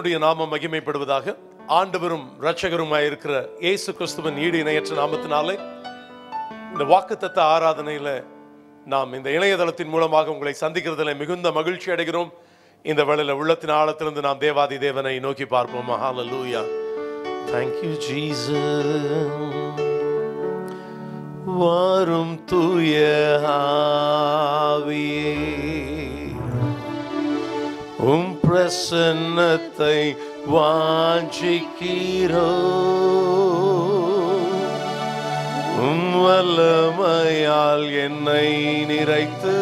தேவனுடைய நாமம் மகிமைப்படுவதாக ஆண்டவரும் இரட்சகருமாய் இருக்கிற இயேசு கிறிஸ்துவின் ஈடு இணையற்ற நாமத்தினாலே இந்த வாக்குத்தத்த ஆராதனையில நாம் இந்த இணையதளத்தின் மூலமாக உங்களை சந்திக்கிறதுல மிகுந்த மகிழ்ச்சி அடைகிறோம் இந்த வேளையில உள்ளத்தின் ஆழத்திலிருந்து நாம் தேவாதி தேவனை நோக்கி பார்ப்போம் ஹalleluya thank you jesus வாரும் தூய ஆவியே உம் பிரசன்னத்தை வாஞ்சிக்கிறோ உம் வல்லமையால் என்னை நிறைத்து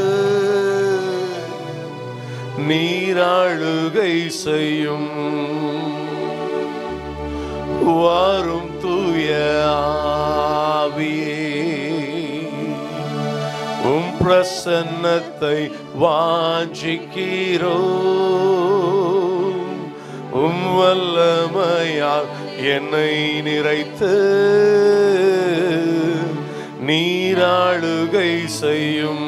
நீராழுகை செய்யும் வாரும் தூய ஆவியே உம் பிரசன்னத்தை வாஞ்சிக்கிறோ உம் வல்லமையால் என்னை நிறைத்து நீராளுகை செய்யும்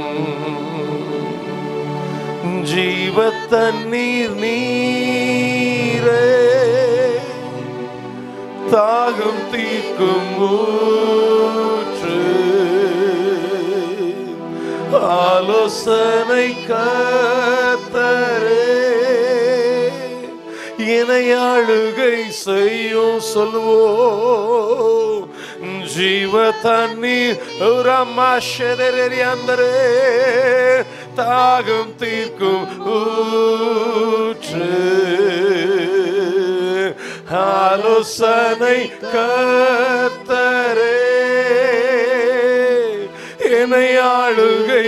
ஜீவ தண்ணீர் நீரே தாகம் தீர்க்கும் ஊற்று ஆலோசனை கத்தரே இணையாளுகை செய்யும் சொல்லுவோம் ஜீவ தண்ணீர் ரமாஷரே தாகம் தீர்க்கும் ஊற்று ஆலோசனை கத்தரே என்னை ஆளுகை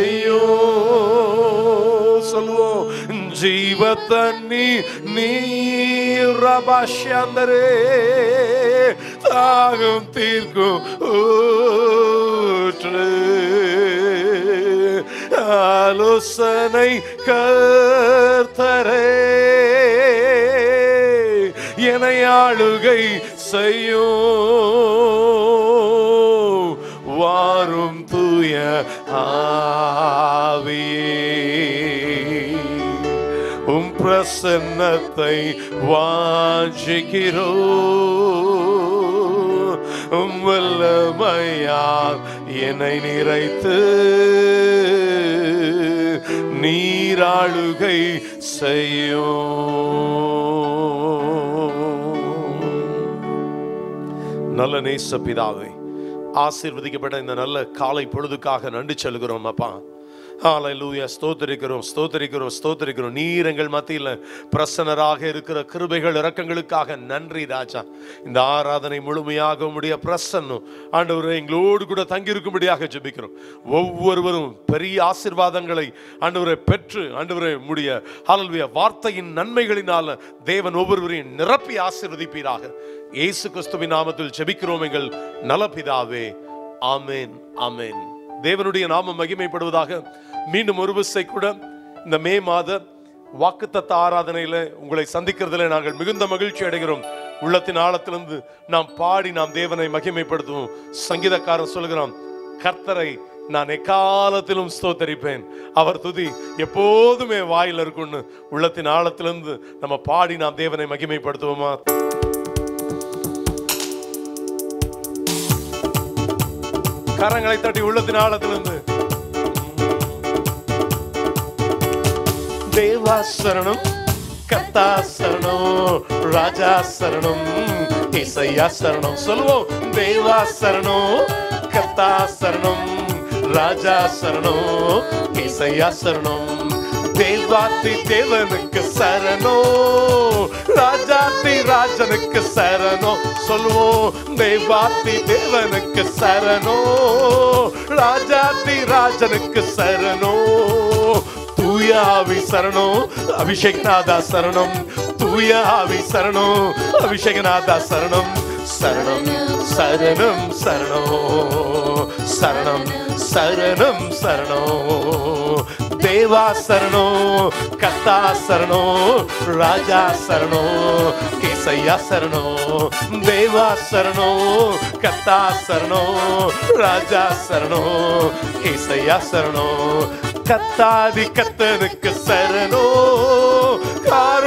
செய்யும் சொல்லுவோம் ஜீவ தண்ணி நீரபாஷந்தரே தாகம் தீர்க்கும் ஊற்று ஆலோசனை கர்த்தரே என்னை ஆளுகை செய்யும் வாரும் தூய ஆவியே உம் பிரசன்னத்தை வாஞ்சிக்கிறோ உம் வல்லமையால் என்னை நிறைத்து நீராளுகை செய்யும் நல்ல நேச பிதாவே ஆசீர்வதிக்கப்பட்ட இந்த நல்ல காலை பொழுதுக்காக நன்றி செல்கிறோம் அப்பா ஹalleluya ஸ்தோத்திரிக்கிறோம் ஸ்தோத்திரிக்கிறோம் ஸ்தோத்திரிக்கிறோம் நீர் எங்கள் மத்தியில் பிரசன்னராக இருக்கிற கிருபைகள் இரக்கங்களுக்காக நன்றி ராஜா இந்த ஆராதனை முழுமையாக உம்முடைய பிரசன்னம் ஆண்டவரே எங்களோடு கூட தங்கியிருக்கும்படியாக ஜெபிக்கிறோம் ஒவ்வொருவரும் பெரிய ஆசீர்வாதங்களை ஆண்டவரை பெற்று ஆண்டவரே உம்முடைய ஹalleluya வார்த்தையின் நன்மைகளினால தேவன் ஒவ்வொருவரையும் நிரப்பி ஆசீர்வதிப்பீராக இயேசு கிறிஸ்துவின் நாமத்தில் ஜெபிக்கிறோம் எங்கள் நலபிதாவே ஆமென் ஆமென் தேவனுடைய நாமம் மகிமைப்படுவதாக மீண்டும் ஒரு விசை கூட இந்த மே மாத வாக்குத்தத்த ஆராதனையில உங்களை சந்திக்கிறதுல நாங்கள் மிகுந்த மகிழ்ச்சி அடைகிறோம் உள்ளத்தின் ஆழத்திலிருந்து நாம் பாடி நாம் தேவனை மகிமைப்படுத்துவோம் சங்கீதக்காரன் சொல்கிறான் கர்த்தரை நான் எக்காலத்திலும் ஸ்தோத்தரிப்பேன் அவர் துதி எப்போதுமே வாயில் இருக்கும்னு உள்ளத்தின் ஆழத்திலிருந்து நம்ம பாடி நாம் தேவனை மகிமைப்படுத்துவோமா கரங்களை தட்டி உள்ளத்தின் ஆழத்திலிருந்து தேவாசரணம் கர்த்தாசரணம் ராஜாசரணம் இசையாசரணம் சொல்லுவோம் தேவாசரணம் கர்த்தாசரணம் ராஜாசரணம் இசையாசரணம் தேவாத்தி தேவனுக்கு சரணோ ராஜாத்தி ராஜனுக்கு சரணோ சொல்லுவோம் தேவாத்தி தேவனுக்கு சரணோ ராஜாத்தி ராஜனுக்கு சரணோ தூயாவி சரணம் அபிஷேக்நாதா சரணம் தூயாவி சரணம் அபிஷேகநாதா சரணம் சரணம் சரணம் சரணம் சரணம் சரணம் சரணம் தேவா சரணம் கத்தா சரணம் ராஜா சரணம் கேசையா சரணம் தேவா சரணம் கத்தா சரணம் ராஜா சரணம் கேசையா சரணம் கத்தாதி கத்தனுக்கு சரணோ காருண்ய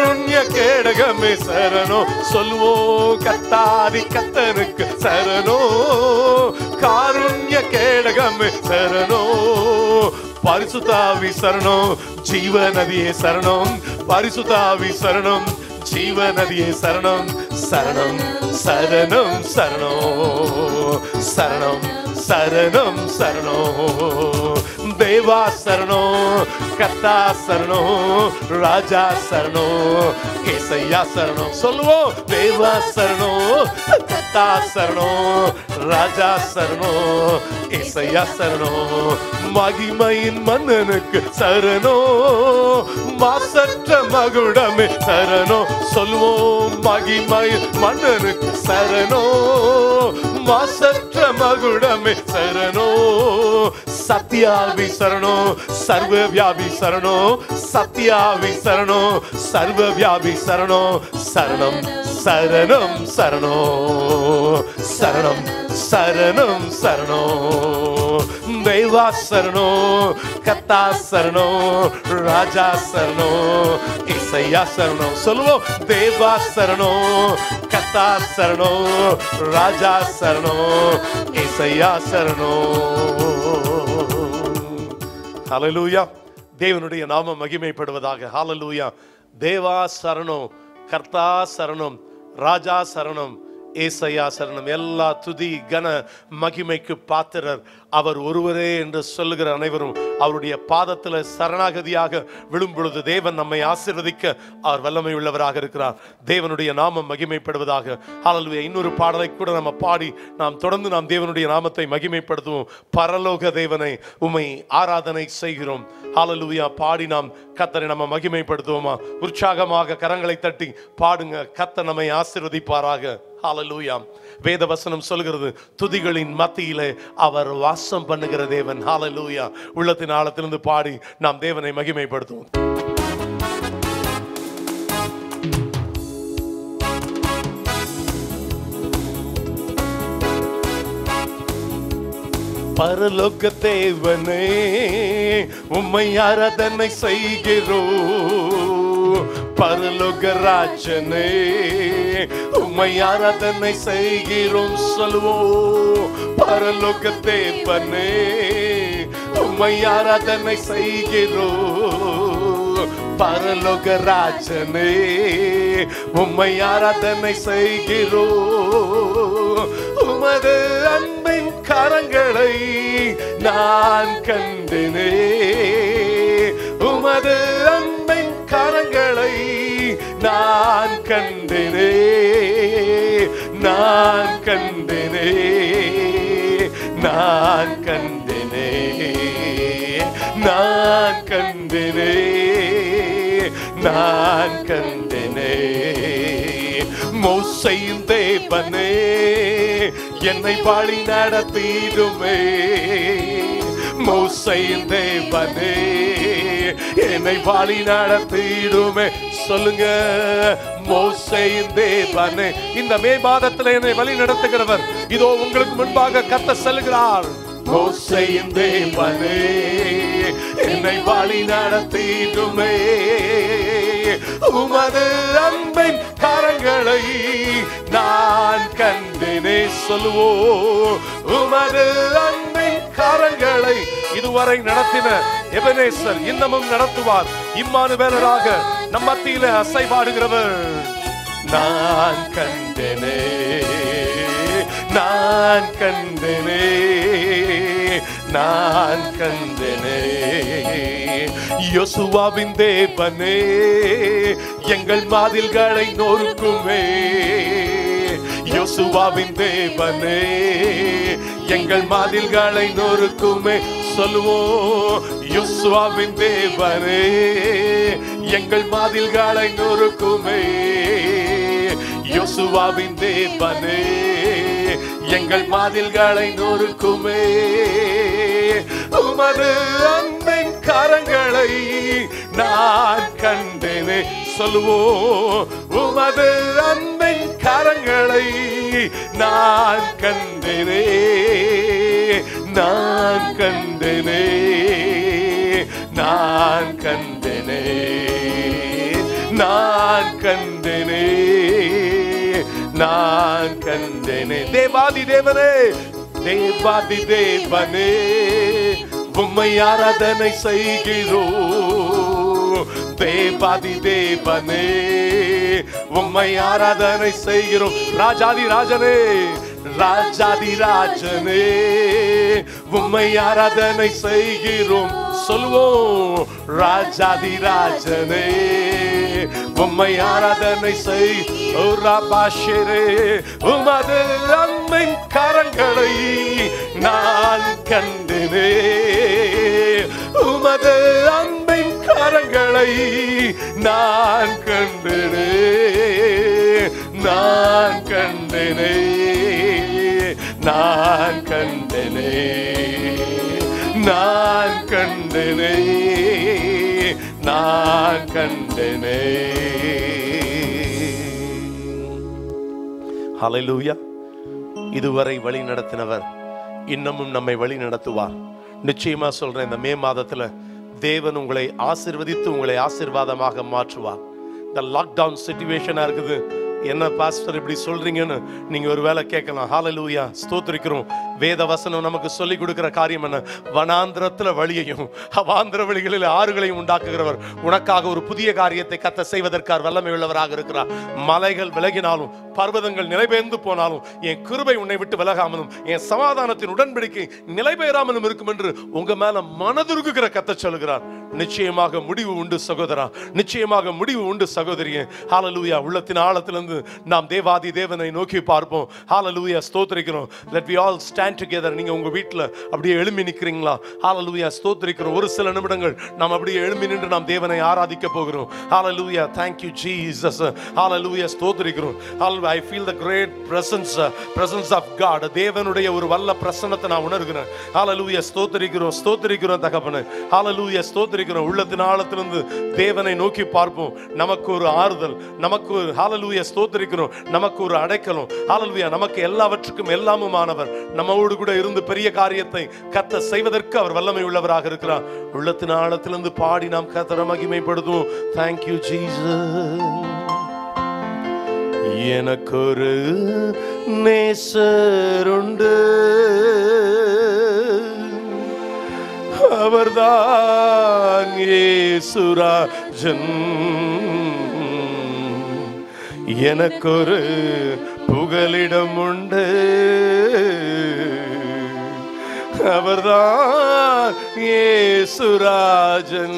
கேடகமே சரணம் சொல்லுவோம் கத்தாதி கத்தனுக்கு சரணம் காருண்ய கேடகமே சரணம் பரிசுத்தாவி சரணம் ஜீவ நதியே சரணம் பரிசுத்தாவி சரணம் ஜீவ நதியே சரணம் சரணம் சரணம் சரணம் சரணம் சரணம் சரணம் தேவா சரணம் கத்தா சரணம் ராஜா சரணம் கேசையா சரணம் சொல்லுவோம் தேவா சரணம் கத்தா சரணம் ராஜா சரணம் ஏசையா சரணம் மகிமையின் மன்னனுக்கு சரணம் மாசற்ற மகுடமே சரணம் சொல்லுவோம் மகிமையின் மன்னனுக்கு சரணம் மாசற்ற மகுடமே சரணம் சத்யாவி சரணம் சர்வ வியாபி சரணம் சத்யாவி சரணம் சர்வ வியாபி சரணம் சரணம் சரணம் சரணம் சரணம் சரணம் சரணம் தெய்வா சரணம் கத்தா சரணம் ராஜா சரணம் இசையா சரணம் சொல்லுவோம் தேவா சரணம் கத்தா சரணம் ராஜா சரணம் இசையா சரணம் ஹalleluya தேவனுடைய நாமம் மகிமைப்படுவதாக ஹalleluya தேவா சரணம் கர்த்தா சரணம் ராஜா சரணம் ஏசையா சரணம் எல்லா துதி கன மகிமைக்கு பாத்திரர் அவர் ஒருவரே என்று சொல்லுகிற அனைவரும் அவருடைய பாதத்தில் சரணாகதியாக விழும் பொழுது தேவன் நம்மை ஆசீர்வதிக்க அவர் வல்லமை உள்ளவராக இருக்கிறார் தேவனுடைய நாமம் மகிமைப்படுவதாக ஹalleluya இன்னொரு பாடலை கூட நம்ம பாடி நாம் தொடர்ந்து நாம் தேவனுடைய நாமத்தை மகிமைப்படுத்துவோம் பரலோக தேவனை உம்மை ஆராதனை செய்கிறோம் ஹalleluya பாடி நாம் கத்தரை நம்ம மகிமைப்படுத்துவோமா உற்சாகமாக கரங்களை தட்டி பாடுங்க கத்த நம்மை ஆசீர்வதிப்பாராக ஹalleluya வேத வசனம் சொல்கிறது துதிகளின் மத்தியிலே அவர் வாசம் பண்ணுகிற தேவன் ஹalleluya உள்ளத்தின் ஆழத்திலிருந்து பாடி நாம் தேவனை மகிமைப்படுத்துவோம் பரலோக தேவனே உம்மை ஆராதனை செய்கிறோ பரலோக ராஜனே உம்மை ஆராதனை செய்கிறோம் சொல்லுவோம் பரலோக தேவனே உம்மை ஆராதனை செய்கிறோ பரலோக ராஜனே உம்மை ஆராதனை செய்கிறோ உமது அன்பின் கரங்களை நான் கண்டனே உமது அன்பின் கரங்களை நான் கண்டனே நான் கண்டனே நான் கண்டனே நான் கண்டனே நான் கண்டனே மோசையின் தேவனே என்னை பாடி நடத்திடுமே மோசையின் தேவனே என்னை பாடி நடத்திடுமே சொல்லுங்க மோசையின் தேவனே இந்த மே மாதத்தில் என்னை வழி நடத்துகிறவர் இதோ உங்களுக்கு முன்பாக கத்த செல்கிறார் மோசையின் தேவனே என்னை வழி நடத்திடுமே உமது அன்பின் கரங்களை நான் கண்டினே சொல்லுவோ உமது அன்பின் கரங்களை இதுவரை நடத்தின எபனேசர் இன்னமும் நடத்துவார் இம்மானுவேலராக நம் மத்தியில அசைபாடுகிறவர் நான் கண்டனே நான் கண்டனே நான் கண்டனே யோசுவாவின் தேவனே எங்கள் மாதில்களை நொறுக்குமே யோசுவாவின் தேவனே எங்கள் மாதில்களை நொறுக்குமே சொல்லுவோம் யோசுவாவின் தேவனே எங்கள் மாதில்களை நொறுக்குமே யோசுவாவின் தேவனே எங்கள் மாதில்களை நொறுக்குமே உமது அன்பின் கரங்களை நான் கண்டேனே சொல்லுவோம் உமது அன்பின் கரங்களை நான் கண்டேனே நான் கண்டேனே நான் கண்டேனே நான் கண்டேனே நான் கண்டேனே தேவாதி தேவனே தேவாதி தேவனே உம்மை ஆராதனை செய்கிறோம் தேவாதி தேவனே உம்மை ஆராதனை செய்கிறோம் ராஜாதி ராஜனே ராஜாதி ராஜனே உம்மை ஆராதனை செய்கிறோம் சொல்லுவோம் ராஜாதி ராஜனே உம்மை ஆராதனை செய் ஓ ராபாஷரே உமது அன்பின் கரங்களை நான் கண்டனே உமது அன்பின் கரங்களை நான் கண்டனே நான் கண்டனே நான் கண்டனே நான் கண்டனே நான் கண்டனே ஹalleluya இதுவரை வழி நடத்தினவர் இன்னமும் நம்மை வழி நடத்துவார் நிச்சயமா சொல்றேன் இந்த மே மாதத்துல தேவன் உங்களை ஆசிர்வதித்து உங்களை ஆசீர்வாதமாக மாற்றுவார் இந்த லாக்டவுன் சுச்சுவேஷனா இருக்குது என்ன பாஸ்டர் இப்படி சொல்றீங்கன்னு நீங்க ஒரு வேலை கேட்கலாம் ஹalleluya ஸ்தோத்திரிக்கிறோம் வேத வசனம் நமக்கு சொல்லி கொடுக்கிற காரியம் என்ன வனாந்திரத்துல வழியையும் அவாந்திர வழிகளில் ஆறுகளையும் உண்டாக்குகிறவர் உனக்காக ஒரு புதிய காரியத்தை கத்த செய்வதற்கார் வல்லமை உள்ளவராக இருக்கிறார் மலைகள் விலகினாலும் பர்வதங்கள் நிலைபெயர்ந்து போனாலும் என் கிருபை உன்னை விட்டு விலகாமலும் என் சமாதானத்தின் உடன்படிக்கை நிலைபெயராமலும் இருக்கும் என்று உங்க மேல மனதுருகுகிற கத்த சொல்கிறார் நிச்சயமாக முடிவு உண்டு சகோதரா நிச்சயமாக முடிவு உண்டு சகோதரியே ஹalleluya உள்ளத்தின் ஆழத்திலிருந்து நாம் தேவாதி தேவனை நோக்கி பார்ப்போம் ஹalleluya ஸ்தோத்திரிக்கிறோம் let we all stand together நீங்க உங்க வீட்ல அப்படியே எழும்பி நிக்கிறீங்களா ஹalleluya ஸ்தோத்திரிக்கிறோம் ஒரு சில நிமிடங்கள் நாம் அப்படியே எழும்பி நின்று நாம் தேவனை ஆராதிக்க போகிறோம் ஹalleluya thank you jesus hallelujah ஸ்தோத்திரிக்கிறோம் hallelujah i feel the great presence uh, presence of god தேவனுடைய ஒரு வல்ல பிரசன்னத்தை நான் உணர்கிறேன் hallelujah ஸ்தோத்திரிக்கிறோம் ஸ்தோத்திரிக்கிறோம் தகப்பனே hallelujah ஸ்தோத்திரிக்கிறோம் உள்ளத்தின் ஆழத்திலிருந்து தேவனை நோக்கி பார்ப்போம் நமக்கு ஒரு ஆறுதல் நமக்கு ஒரு hallelujah ஸ்தோத்திரிக்கிறோம் நமக்கு ஒரு அடைக்கலம் hallelujah நமக்கு எல்லாவற்றுக்கும் எல்லாமுமானவர் நம்மோடு கூட இருந்து பெரிய காரியத்தை கத்த செய்வதற்கு அவர் வல்லமை உள்ளவராக இருக்கிறார் உள்ளத்தின் ஆழத்திலிருந்து பாடி நாம் கத்தர மகிமைப்படுத்துவோம் தேங்க்யூ ஜீசஸ் எனக்கொரு நேசருண்டு அவர்தான் ஏசுராஜன் எனக்கொரு புகலிடம் உண்டு அவர்தான் ஏசுராஜன்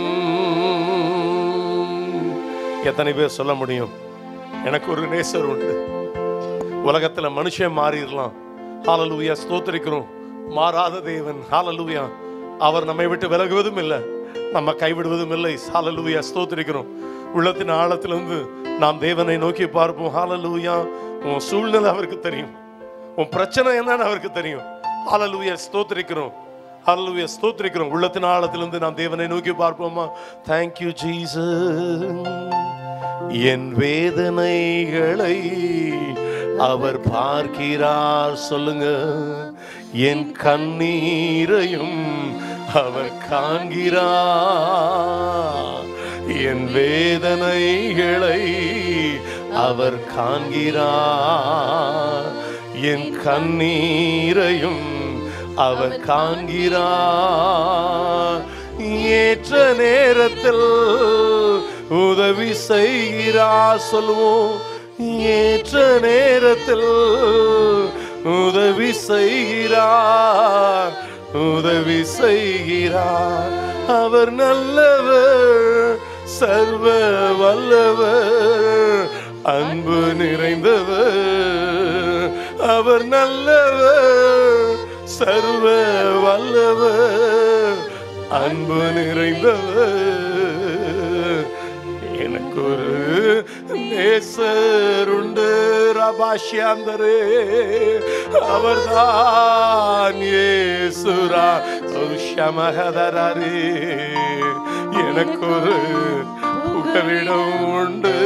எத்தனை பேர் சொல்ல முடியும் எனக்கு ஒரு நேசர் உண்டு உலகத்துல மனுஷன் மாறிடலாம் ஹalleluya ஸ்தோத்திரிக்கிறோம் மாறாத தேவன் ஹalleluya அவர் நம்மை விட்டு விலகுவதும் இல்லை நம்ம கைவிடுவதும் இல்லை ஹalleluya ஸ்தோத்திரிக்கிறோம் உள்ளத்தின் ஆழத்திலிருந்து நாம் தேவனை நோக்கி பார்ப்போம் ஹalleluya உன் சூழ்நிலை அவருக்கு தெரியும் உன் பிரச்சனை என்னன்னு அவருக்கு தெரியும் ஹalleluya ஸ்தோத்திரிக்கிறோம் ஹalleluya ஸ்தோத்திரிக்கிறோம் உள்ளத்தின் ஆழத்திலிருந்து நாம் தேவனை நோக்கி பார்ப்போமா thank you jesus என் வேதனைகளை அவர் பார்க்கிறார் சொல்லுங்க என் கண்ணீரையும் அவர் காண்கிறார் என் வேதனைகளை அவர் காண்கிறார் என் கண்ணீரையும் அவர் காண்கிறார் ஏற்ற நேரத்தில் உதவி செய்கிறார் சொல்லுவோம் ஏற்ற நேரத்தில் உதவி செய்கிறார் உதவி செய்கிறார் அவர் நல்லவர் சர்வ வல்லவர் அன்பு நிறைந்தவர் அவர் நல்லவர் சர்வ வல்லவர் அன்பு நிறைந்தவர் எனக்கு ஒரு நேசருண்டு ரபாஷ்யாந்தரே அவர்தான் ஏசுரா சௌஷமகதரே எனக்கு ஒரு புகலிடம் உண்டு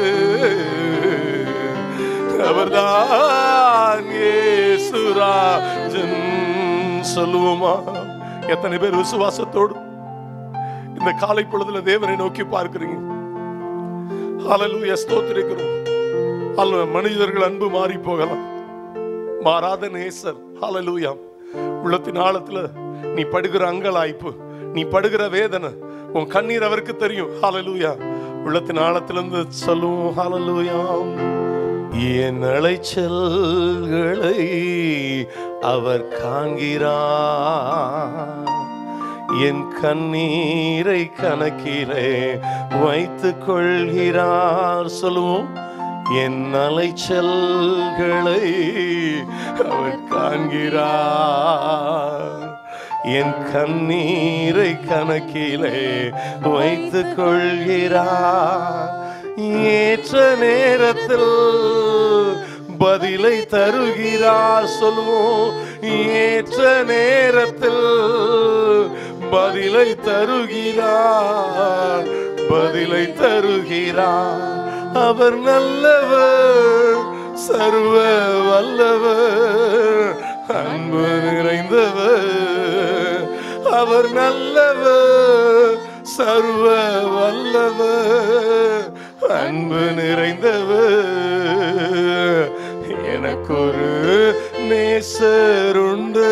அவர்தான் ஏசுராஜன் சொல்லுவோமா எத்தனை பேர் விசுவாசத்தோடு இந்த காலை பொழுதுல தேவனை நோக்கி பார்க்கிறீங்க ஹalleluya ஸ்தோத்திரிக்கிறோம் அல்ல மனிதர்கள் அன்பு மாறி போகலாம் மாறாத நேசர் ஹalleluya உள்ளத்தின் ஆழத்துல நீ படுகிற அங்கலாய்ப்பு நீ படுகிற வேதனை உன் கண்ணீர் அவருக்கு தெரியும் ஹalleluya உள்ளத்தின் ஆழத்திலிருந்து சொல்லுவோம் ஹalleluya என் அலைச்சல்களை அவர் காண்கிறார் என் கண்ணீரை கணக்கிலே வைத்துக் கொள்கிறார் சொல்லுவோம் என் அலைச்சல்களை அவர் காண்கிறார் என் கண்ணீரை கணக்கிலே வைத்துக் கொள்கிறார் ஏற்ற நேரத்தில் பதிலை தருகிறார் சொல்லுவோம் ஏற்ற நேரத்தில் பதிலை தருகிறார் பதிலை தருகிறார் அவர் நல்லவர் சர்வ வல்லவர் அன்பு நிறைந்தவர் அவர் நல்லவர் சர்வ வல்லவர் அன்பு நிறைந்தவர் எனக்கு ஒரு நேசருண்டு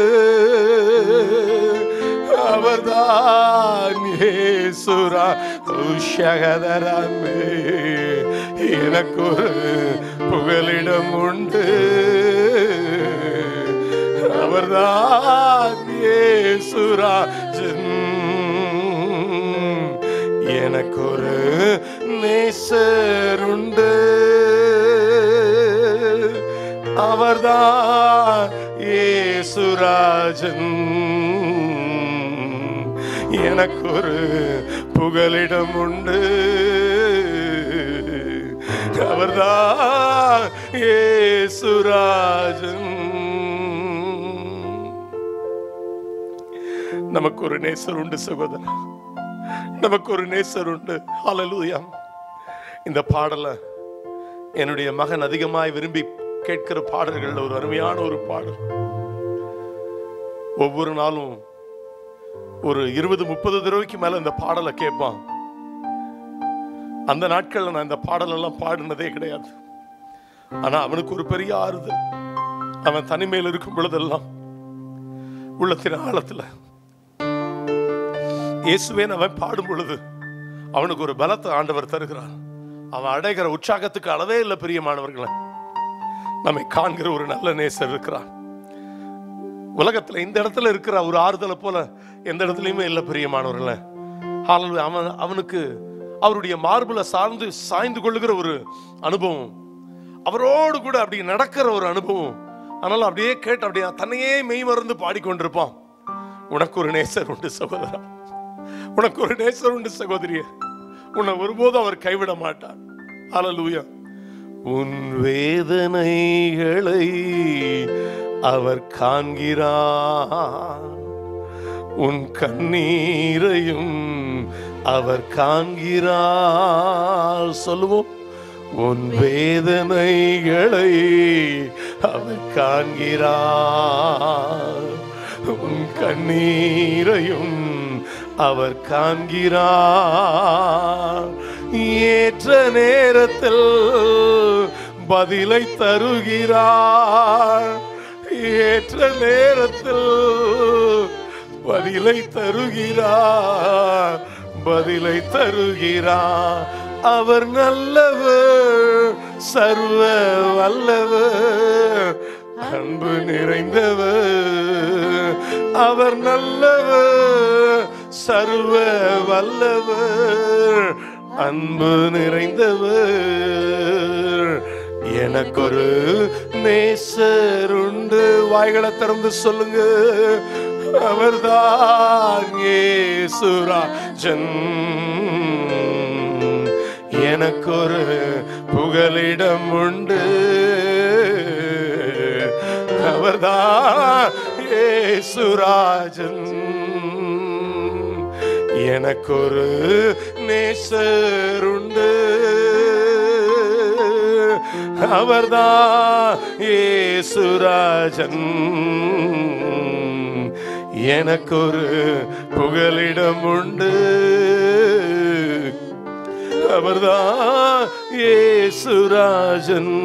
அவர்தான் ஏசுரா உஷகதரமே எனக்கு ஒரு புகலிடம் உண்டு அவர்தான் ஏசுராஜன் எனக்கு ஒரு நேசருண்டு அவர்தான் ஏசுராஜன் எனக்கு ஒரு புகலிடம் உண்டு அவர்தான் ஏசுராஜன் நமக்கு ஒரு நேசர் உண்டு சகோதரன் நமக்கு ஒரு நேசர் உண்டு ஹalleluya இந்த பாடலை என்னுடைய மகன் அதிகமாய் விரும்பி கேட்கிற பாடல்கள்ல ஒரு அருமையான ஒரு பாடல் ஒவ்வொரு நாளும் ஒரு இருபது முப்பது தடவைக்கு மேல இந்த பாடலை கேட்பான் அந்த நாட்கள்ல நான் இந்த பாடல் எல்லாம் பாடினதே கிடையாது ஆனா அவனுக்கு ஒரு பெரிய ஆறுதல் அவன் தனிமையில் இருக்கும் பொழுதெல்லாம் உள்ளத்தின் ஆழத்துல இயேசுவேன் அவன் பாடும் பொழுது அவனுக்கு ஒரு பலத்தை ஆண்டவர் தருகிறார் அவன் அடைகிற உற்சாகத்துக்கு அளவே இல்லை பிரியமானவர்களே நம்மை காண்கிற ஒரு நல்ல நேசர் இருக்கிறார் உலகத்துல இந்த இடத்துல இருக்கிற ஒரு ஆறுதலை போல எந்த இடத்துலயுமே இல்லை பிரியமானவர்களே ஹalleluya. அவன் அவனுக்கு அவருடைய மார்புல சார்ந்து சாய்ந்து கொள்ளுகிற ஒரு அனுபவம் அவரோடு கூட அப்படி நடக்கிற ஒரு அனுபவம் அதனால அப்படியே கேட்டு அப்படியே தன்னையே மெய் மறந்து பாடிக்கொண்டிருப்பான் உனக்கு ஒரு நேசர் உண்டு சகோதரா உனக்கு ஒரு நேசர் உண்டு சகோதரிய உன்னை ஒருபோதும் அவர் கைவிட மாட்டார் ஹalleluya உன் வேதனைகளை அவர் காண்கிறார் உன் கண்ணீரையும் அவர் காண்கிறார் சொல்லுவோம் உன் வேதனைகளை அவர் காண்கிறார் உன் கண்ணீரையும் அவர் காண்கிறார் ஏற்ற நேரத்தில் பதிலை தருகிறார் ஏற்ற நேரத்தில் பதிலை தருகிறார் பதிலை தருகிறார் அவர் நல்லவர் சர்வ வல்லவர் அன்பு நிறைந்தவர் அவர் நல்லவர் சர்வ வல்லவர் அன்பு நிறைந்தவர் எனக்கொரு நேசர் உண்டு வாய்களை திறந்து சொல்லுங்க அவர்தான் ஏசுராஜன் எனக்கொரு புகலிடம் உண்டு அவர்தான் ஏசுராஜன் எனக்கொரு நேசர் உண்டு அவர்தான் ஏசுராஜன் எனக்கொரு புகலிடம் உண்டு அவர்தான் ஏசுராஜன்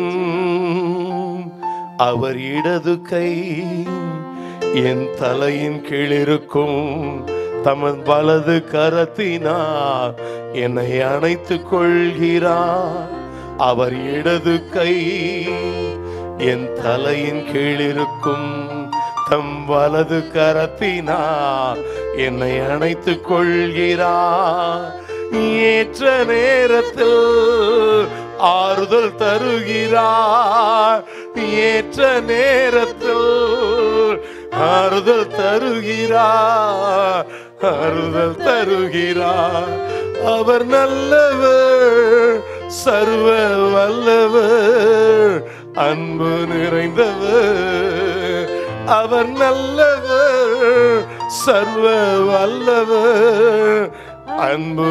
அவர் இடது கை என் தலையின் கீழ் இருக்கும் தமது வலது கரத்தினார் என்னை அணைத்துக் கொள்கிறார் அவர் இடது கை என் தலையின் கீழ் இருக்கும் தம் வலது கரத்தினார் என்னை அணைத்துக் கொள்கிறார் ஏற்ற நேரத்தில் ஆறுதல் தருகிறார் ஏற்ற நேரத்தில் ஆறுதல் தருகிறார் ஆறுதல் தருகிறார் அவர் நல்லவர் சர்வ வல்லவர் அன்பு நிறைந்தவர் அவர் நல்லவர் சர்வ வல்லவர் அன்பு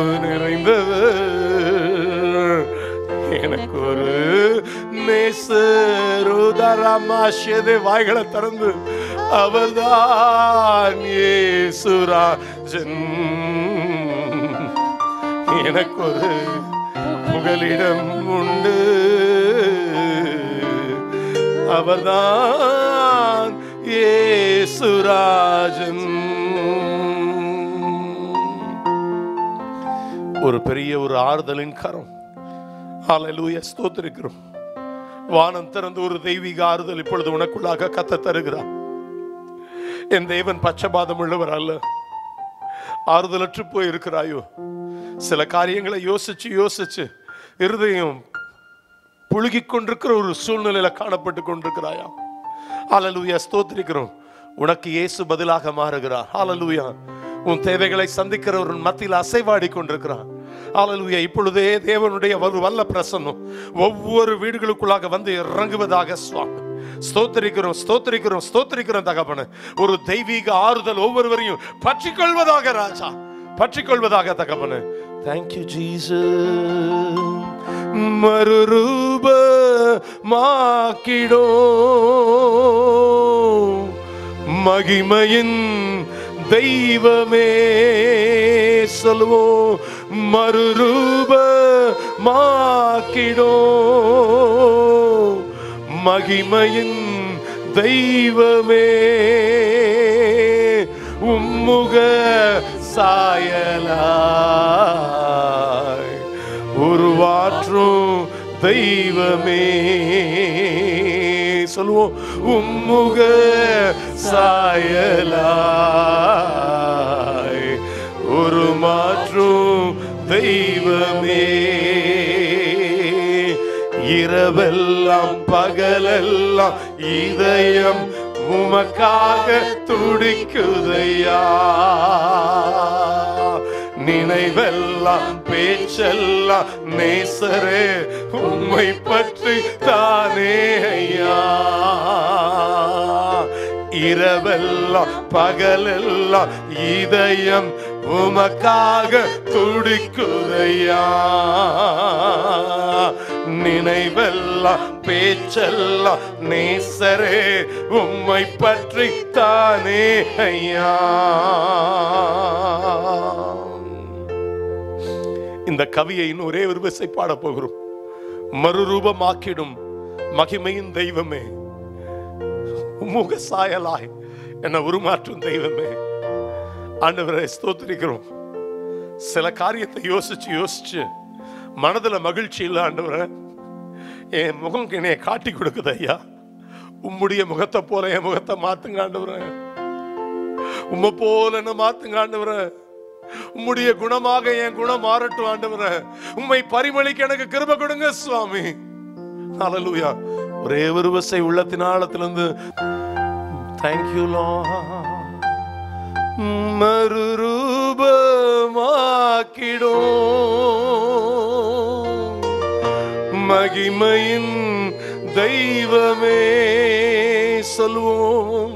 நிறைந்தவர் எனக்கு ஒரு நேசருதரமாஷியதே வாய்களை திறந்து அவர்தான் ஏசுராஜன் எனக்கு ஒரு புகலிடம் உண்டு அவர்தான் ஏசுராஜன் ஒரு பெரிய ஒரு ஆறுதலின் கரம் ஹalleluya ஸ்தோத்திரிக்கிறோம் வானம் திறந்து ஒரு தெய்வீக ஆறுதல் இப்பொழுது உனக்குள்ளாக கத்த தருகிறார் என் தேவன் பச்சபாதம் உள்ளவர் அல்ல ஆறுதலற்று போய் இருக்கிறாயோ சில காரியங்களை யோசிச்சு யோசிச்சு இருதயம் புழுகிக் கொண்டிருக்கிற ஒரு சூழ்நிலையில காணப்பட்டு கொண்டிருக்கிறாயா ஹalleluya ஸ்தோத்திரிக்கிறோம் உனக்கு இயேசு பதிலாக மாறுகிறார் ஹalleluya உன் தேவைகளை சந்திக்கிற ஒரு மத்தியில் அசைவாடி கொண்டிருக்கிறார் ஹalleluya இப்பொழுதே தேவனுடைய ஒரு வல்ல பிரசன்னம் ஒவ்வொரு வீடுகளுக்குள்ளாக வந்து இறங்குவதாக சுவாமி ஸ்தோத்திரிக்கிறோம் ஸ்தோத்திரிக்கிறோம் ஸ்தோத்திரிக்கிறோம் தகப்பன ஒரு தெய்வீக ஆறுதல் ஒவ்வொருவரையும் பற்றிக்கொள்வதாக ராஜா பற்றிக்கொள்வதாக தகப்பன தேங்க்யூ ஜீசஸ் மறுரூப மாக்கிடோ மகிமையின் தெய்வமே சொல்வோம் மறுரூப மாக்கிடோ மகிமையின் தெய்வமே உம்முக சாயலாய் உருவாற்றும் தெய்வமே சொல்லுவோம் உம்முக சாயலாய் ஒரு மாற்றும் தெய்வமே இரவெல்லாம் பகலெல்லாம் இதயம் உமக்காக துடிக்குதையா நினைவெல்லாம் பேச்செல்லாம் நேசரே உம்மை பற்றி தானே ஐயா இரவெல்லாம் பகலெல்லாம் இதயம் உமக்காக துடிக்குதையா நினைவெல்லாம் பேச்செல்லாம் நேசரே உம்மை பற்றி தானே ஐயா இந்த கவியை இன்னும் ஒரே ஒரு விசை பாட போகிறோம் மறுரூபமாக்கிடும் மகிமையின் தெய்வமே முக சாயலாய் என்னை உருமாற்றும் தெய்வமே ஆண்டவரை ஸ்தோத்திரிக்கிறோம் சில காரியத்தை யோசிச்சு யோசிச்சு மனதுல மகிழ்ச்சி இல்லை ஆண்டவரை என் முகம் என்னைய காட்டி கொடுக்குது ஐயா உம்முடைய முகத்தை போல என் முகத்தை மாத்துங்க ஆண்டவரை உம்மை போல என்ன மாத்துங்க ஆண்டவரை உம்முடைய குணமாக என் குணம் மாறட்டும் ஆண்டவரை உம்மை பரிமளிக்க எனக்கு கிருப கொடுங்க சுவாமி ஹalleluya ஒரே ஒரு வசை உள்ளத்தின் ஆழத்திலிருந்து தேங்க்யூ லா மறுரூபமாக்கிடும் மகிமையின் தெய்வமே சொல்வோம்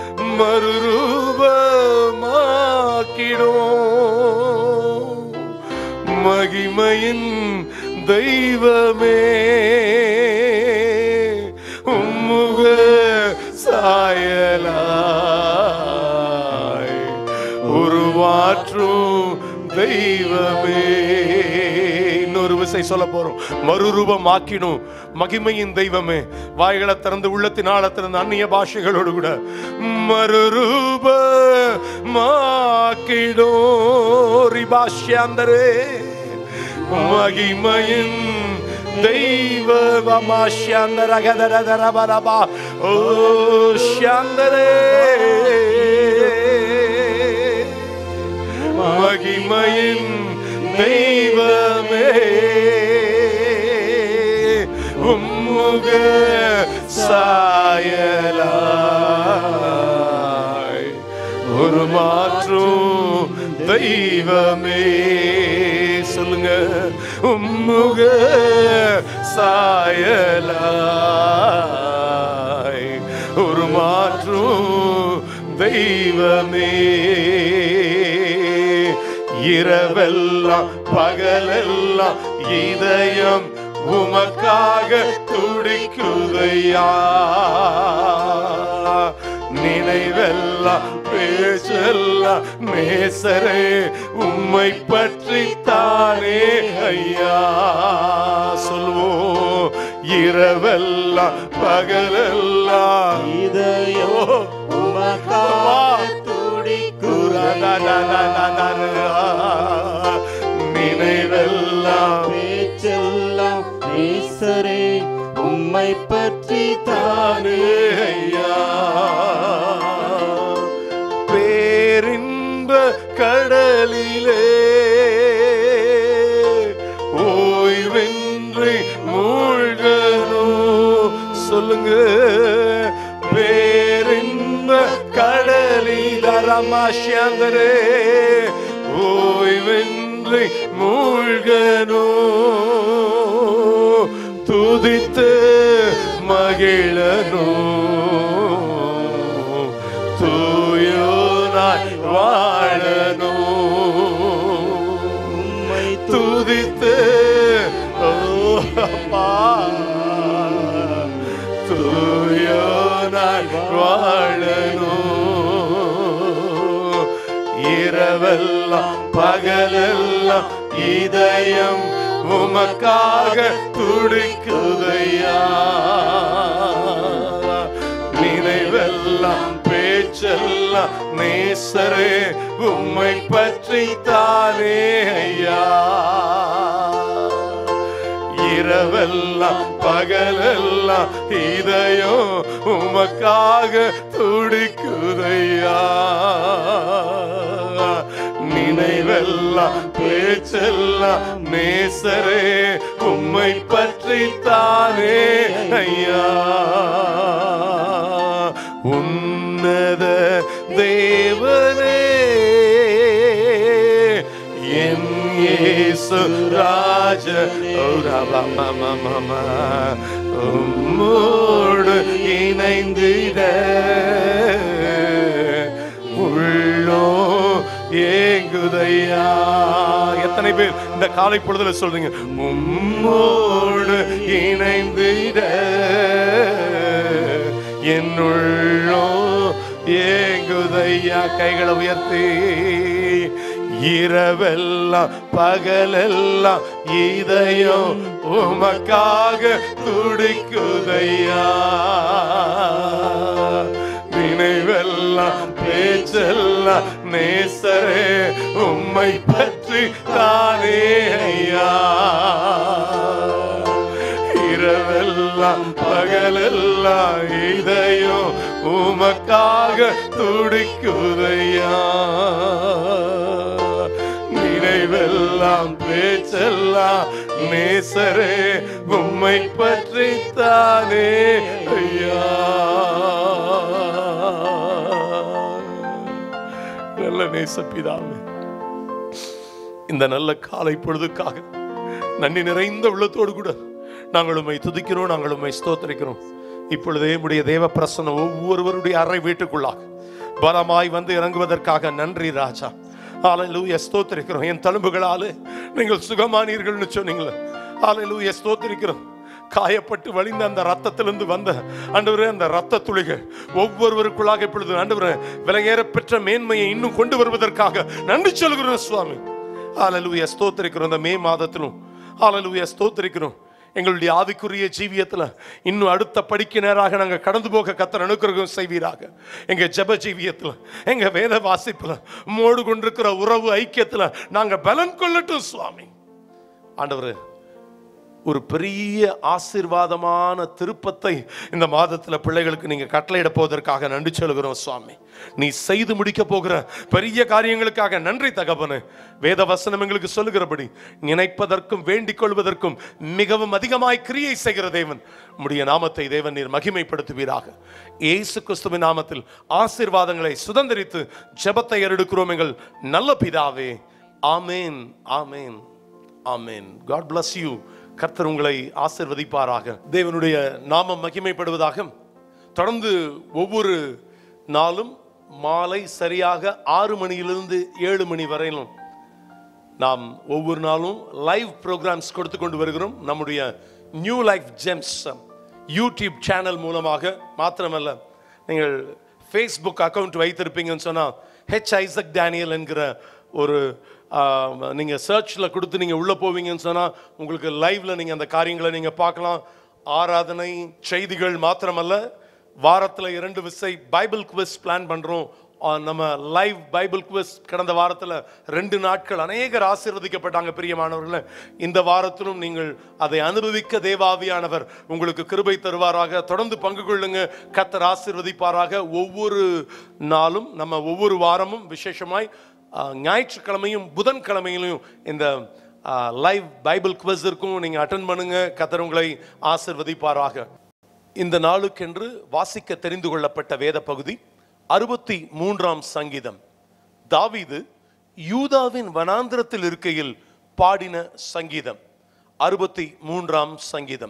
மறுரூபமாக்கிடும் மகிமையின் தெய்வமே உம்முக சாயலாய் உருவாற்றும் தெய்வமே இன்னொரு இன்னொரு விசை சொல்ல போறோம் மறுரூபமாக்கிடும் மகிமையின் தெய்வமே வாய்களை திறந்து உள்ளத்தின் ஆழ திறந்து அந்நிய பாஷைகளோடு கூட மறுரூப மாக்கிடும் ரிபாஷ்யாந்தரே மகிமையின் தெய்வ வமாஷ்யாந்தரகதரதரபரபா ஓ ஷாந்தரே மகிமையின் தெய்வமே உம்முக சாயலாய் ஒரு மாற்றும் தெய்வமே சொல்லுங்க உம்முக சாயலாய் ஒரு மாற்றும் தெய்வமே இரவெல்லாம் பகலெல்லாம் இதயம் உமக்காக துடிக்குதையா நினைவெல்லாம் பேச்செல்லாம் நேசரே உம்மை பற்றி தானே ஐயா சொல்வோம் இரவெல்லாம் பகலெல்லாம் இதயோ உமக்காக நினைவெல்லாம் பேச்செல்லாம் நேசரே உம்மை பற்றி தானே ஐயா பேரின்ப கடலிலே ஓய்வென்றி மூழ்கணும் சொல்லுங்க பேரின்ப கடலில் ரமாஷியாந்தரே ஓய்வென்றி மூழ்கணும் துதித்து மகிழணும் தூயோனாய் வாழணும் உம்மை துதித்து ஓ அப்பா தூயோனாய் வாழணும் இரவெல்லாம் பகலெல்லாம் இதயம் உமக்காக துடிக்குதையா நினைவெல்லாம் பேச்செல்லாம் நேசரே உம்மை பற்றி தானே ஐயா இரவெல்லாம் பகலெல்லாம் இதயம் உமக்காக துடிக்குதையா நினைவெல்லாம் பேச்செல்லாம் நேசரே உம்மை பற்றி தானே ஐயா உன்னத தேவனே என் இயேசு ராஜ உம்மோடு இணைந்திட உள்ளோ ஏங்குதையா எத்தனை பேர் இந்த காலை பொழுதுல சொல்றீங்க உம்மோடு இணைந்திட என்னுள்ளோ ஏங்குதையா கைகளை உயர்த்தி இரவெல்லாம் பகலெல்லாம் இதயம் உமக்காக துடிக்குதையா நினைவெல்லாம் பேச்செல்லாம் நேசரே உம்மை பற்றி தானே ஐயா இரவெல்லாம் பகலெல்லாம் இதயம் உமக்காக துடிக்குதையா நினைவெல்லாம் பேச்செல்லாம் நேசரே உம்மை பற்றி தானே ஐயா நல்ல நேசப்பிதாவே இந்த நல்ல காலை பொழுதுக்காக நன்றி நிறைந்த உள்ளத்தோடு கூட நாங்கள் உம்மை துதிக்கிறோம் நாங்கள் உம்மை ஸ்தோத்திரிக்கிறோம் இப்பொழுதே உடைய தேவ பிரசனம் ஒவ்வொருவருடைய அறை வீட்டுக்குள்ளாக பலமாய் வந்து இறங்குவதற்காக நன்றி ராஜா ஆலையிலூய ஸ்தோத்திரிக்கிறோம் என் தழும்புகளாலே நீங்கள் சுகமானீர்கள்னு சொன்னீங்களே ஆலையிலூய ஸ்தோத்திரிக்கிறோம் காயப்பட்டு வழிந்த அந்த ரத்தத்திலிருந்து வந்த ஆண்டவரே அந்த ரத்த துளிகள் ஒவ்வொருவருக்குள்ளாக இப்பொழுது ஆண்டவரே விலையேற பெற்ற மேன்மையை இன்னும் கொண்டு வருவதற்காக நன்றி சொல்கிறோம் சுவாமி ஹalleluya ஸ்தோத்திரிக்கிறோம் இந்த மே மாதத்திலும் ஹalleluya ஸ்தோத்திரிக்கிறோம் எங்களுடைய ஆவிக்குரிய ஜீவியத்துல இன்னும் அடுத்த படிக்க நேராக நாங்க கடந்து போக கத்தர் அனுக்கிரகம் செய்வீராக எங்க ஜெப ஜீவியத்துல எங்க வேத வாசிப்புல மோடு கொண்டிருக்கிற உறவு ஐக்கியத்துல நாங்க பலன் கொள்ளட்டும் சுவாமி ஆண்டவரே ஒரு பெரிய ஆசீர்வாதமான திருப்பத்தை இந்த மாதத்தில் பிள்ளைகளுக்கு நீங்கள் கட்டளையிட போவதற்காக நன்றி சொல்கிறோம் சுவாமி நீ செய்து முடிக்க போகிற பெரிய காரியங்களுக்காக நன்றி தகப்பனு வேத வசனம் எங்களுக்கு சொல்லுகிறபடி நினைப்பதற்கும் வேண்டிக் கொள்வதற்கும் மிகவும் அதிகமாய் கிரியை செய்கிற தேவன் உம்முடைய நாமத்தை தேவன் நீர் மகிமைப்படுத்துவீராக இயேசு கிறிஸ்துவின் நாமத்தில் ஆசீர்வாதங்களை சுதந்திரித்து ஜெபத்தை ஏறெடுக்கிறோம் எங்கள் நல்ல பிதாவே ஆமேன் ஆமேன் ஆமென் காட் bless யூ கர்த்தர் உங்களை ஆசிர்வதிப்பாராக தேவனுடைய நாமம் மகிமைப்படுவதாக தொடர்ந்து ஒவ்வொரு நாளும் மாலை சரியாக ஆறு மணியிலிருந்து ஏழு மணி வரையிலும் நாம் ஒவ்வொரு நாளும் லைவ் ப்ரோக்ராம்ஸ் கொடுத்து கொண்டு வருகிறோம் நம்முடைய new life gems YouTube channel மூலமாக மாத்திரமல்ல நீங்கள் ஃபேஸ்புக் அக்கவுண்ட் வைத்திருப்பீங்கன்னு சொன்னால் ஹெச் ஐசக் டேனியல் என்கிற ஒரு நீங்கள் சர்ச்சில் கொடுத்து நீங்கள் உள்ளே போவீங்கன்னு சொன்னால் உங்களுக்கு லைவ்ல நீங்கள் அந்த காரியங்களை நீங்கள் பார்க்கலாம் ஆராதனை செய்திகள் மாத்திரமல்ல வாரத்தில் இரண்டு விசை பைபிள் குவிஸ் பிளான் பண்ணுறோம் நம்ம லைவ் பைபிள் குவிஸ் கடந்த வாரத்தில் ரெண்டு நாட்கள் அநேகர் ஆசீர்வதிக்கப்பட்டாங்க பிரியமானவர்களே இந்த வாரத்திலும் நீங்கள் அதை அனுபவிக்க தேவாவியானவர் உங்களுக்கு கிருபை தருவாராக தொடர்ந்து பங்கு கொள்ளுங்க கத்தர் ஆசீர்வதிப்பாராக ஒவ்வொரு நாளும் நம்ம ஒவ்வொரு வாரமும் விசேஷமாய் ஆஹ், ஞாயிற்றுக்கிழமையும் புதன்கிழமையிலும் இந்த லைவ் பைபிள் குவிஸ் இருக்கும் நீங்கள் அட்டன் பண்ணுங்க கத்தர் உங்களை ஆசீர்வதிப்பாராக இந்த நாளுக்கென்று வாசிக்க தெரிந்து கொள்ளப்பட்ட வேத பகுதி அறுபத்தி மூன்றாம் சங்கீதம் தாவீது யூதாவின் வனாந்திரத்தில் இருக்கையில் பாடின சங்கீதம் அறுபத்தி மூன்றாம் சங்கீதம்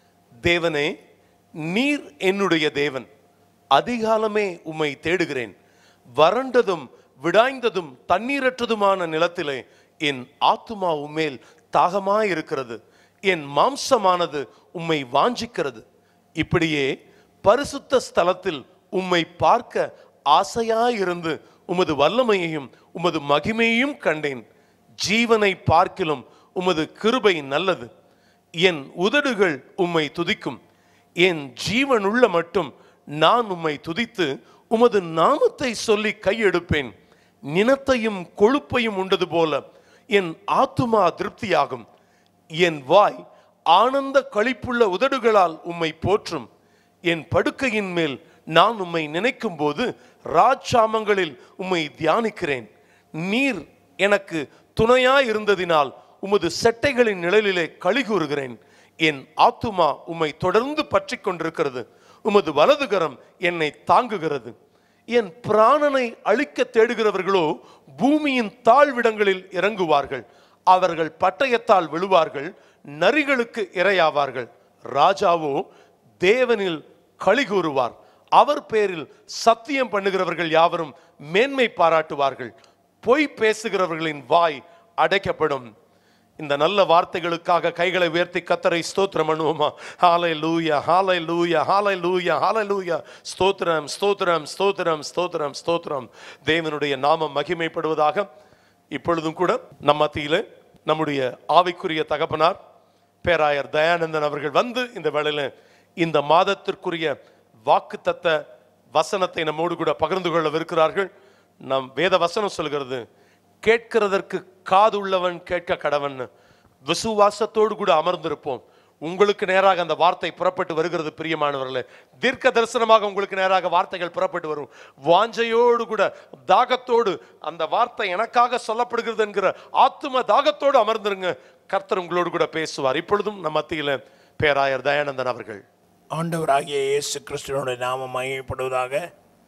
தேவனே நீர் என்னுடைய தேவன் அதிகாலமே உம்மை தேடுகிறேன் வறண்டதும் விடாய்ந்ததும் தண்ணீரற்றதுமான நிலத்திலே என் ஆத்துமா உம்மேல் தாகமாயிருக்கிறது என் மாம்சமானது உம்மை வாஞ்சிக்கிறது இப்படியே பரிசுத்த ஸ்தலத்தில் உம்மை பார்க்க ஆசையாயிருந்து உமது வல்லமையையும் உமது மகிமையையும் கண்டேன் ஜீவனை பார்க்கிலும் உமது கிருபை நல்லது என் உதடுகள் உம்மை துதிக்கும் என் ஜீவனுள்ள மட்டும் நான் உம்மை துதித்து உமது நாமத்தை சொல்லி கையெடுப்பேன் நினத்தையும் கொழுப்பையும் உண்டது போல என் ஆத்துமா திருப்தியாகும் என் வாய் ஆனந்த களிப்புள்ள உதடுகளால் உம்மை போற்றும் என் படுக்கையின் மேல் நான் உம்மை நினைக்கும் போது ராஜாமங்களில் உம்மை தியானிக்கிறேன் நீர் எனக்கு துணையாய் இருந்ததினால் உமது செட்டைகளின் நிழலிலே களி கூறுகிறேன் என் ஆத்துமா உம்மை தொடர்ந்து பற்றி கொண்டிருக்கிறது உமது வலதுகரம் என்னை தாங்குகிறது என் பிராணனை அழிக்க தேடுகிறவர்களோ பூமியின் தாழ்விடங்களில் இறங்குவார்கள் அவர்கள் பட்டயத்தால் விழுவார்கள் நரிகளுக்கு இரையாவார்கள் ராஜாவோ தேவனில் களி கூறுவார் அவர் பேரில் சத்தியம் பண்ணுகிறவர்கள் யாவரும் மேன்மை பாராட்டுவார்கள் பொய் பேசுகிறவர்களின் வாய் அடைக்கப்படும் இந்த நல்ல வார்த்தைகளுக்காக கைகளை உயர்த்தி கத்தரை ஸ்தோத்திரம் பண்ணுவோமா ஹாலை லூயா ஹாலை லூயா ஹாலை லூயா ஹாலை லூயா ஸ்தோத்திரம் ஸ்தோத்திரம் ஸ்தோத்திரம் ஸ்தோத்திரம் ஸ்தோத்திரம் தேவனுடைய நாமம் மகிமைப்படுவதாக இப்பொழுதும் கூட நம் மத்தியிலே நம்முடைய ஆவிக்குரிய தகப்பனார் பேராயர் தயானந்தன் அவர்கள் வந்து இந்த வேளையில இந்த மாதத்திற்குரிய வாக்குத்தத்த வசனத்தை நம்மோடு கூட பகிர்ந்து கொள்ளவிருக்கிறார்கள் நம் வேத வசனம் சொல்கிறது கேட்கிறதற்கு காது உள்ளவன் கேட்க கடவன் விசுவாசத்தோடு கூட அமர்ந்திருப்போம் உங்களுக்கு நேராக அந்த வார்த்தை புறப்பட்டு வருகிறது பிரியமானவர்களே தீர்க்க தரிசனமாக உங்களுக்கு நேராக வார்த்தைகள் புறப்பட்டு வரும் வாஞ்சையோடு கூட தாகத்தோடு அந்த வார்த்தை எனக்காக சொல்லப்படுகிறது என்கிற ஆத்தும தாகத்தோடு அமர்ந்திருங்க கர்த்தர் உங்களோடு கூட பேசுவார் இப்பொழுதும் நம் மத்தியில பேராயர் தயானந்தன் அவர்கள் ஆண்டவராகிய இயேசு கிறிஸ்துவனுடைய நாமம் மகிமைப்படுவதாக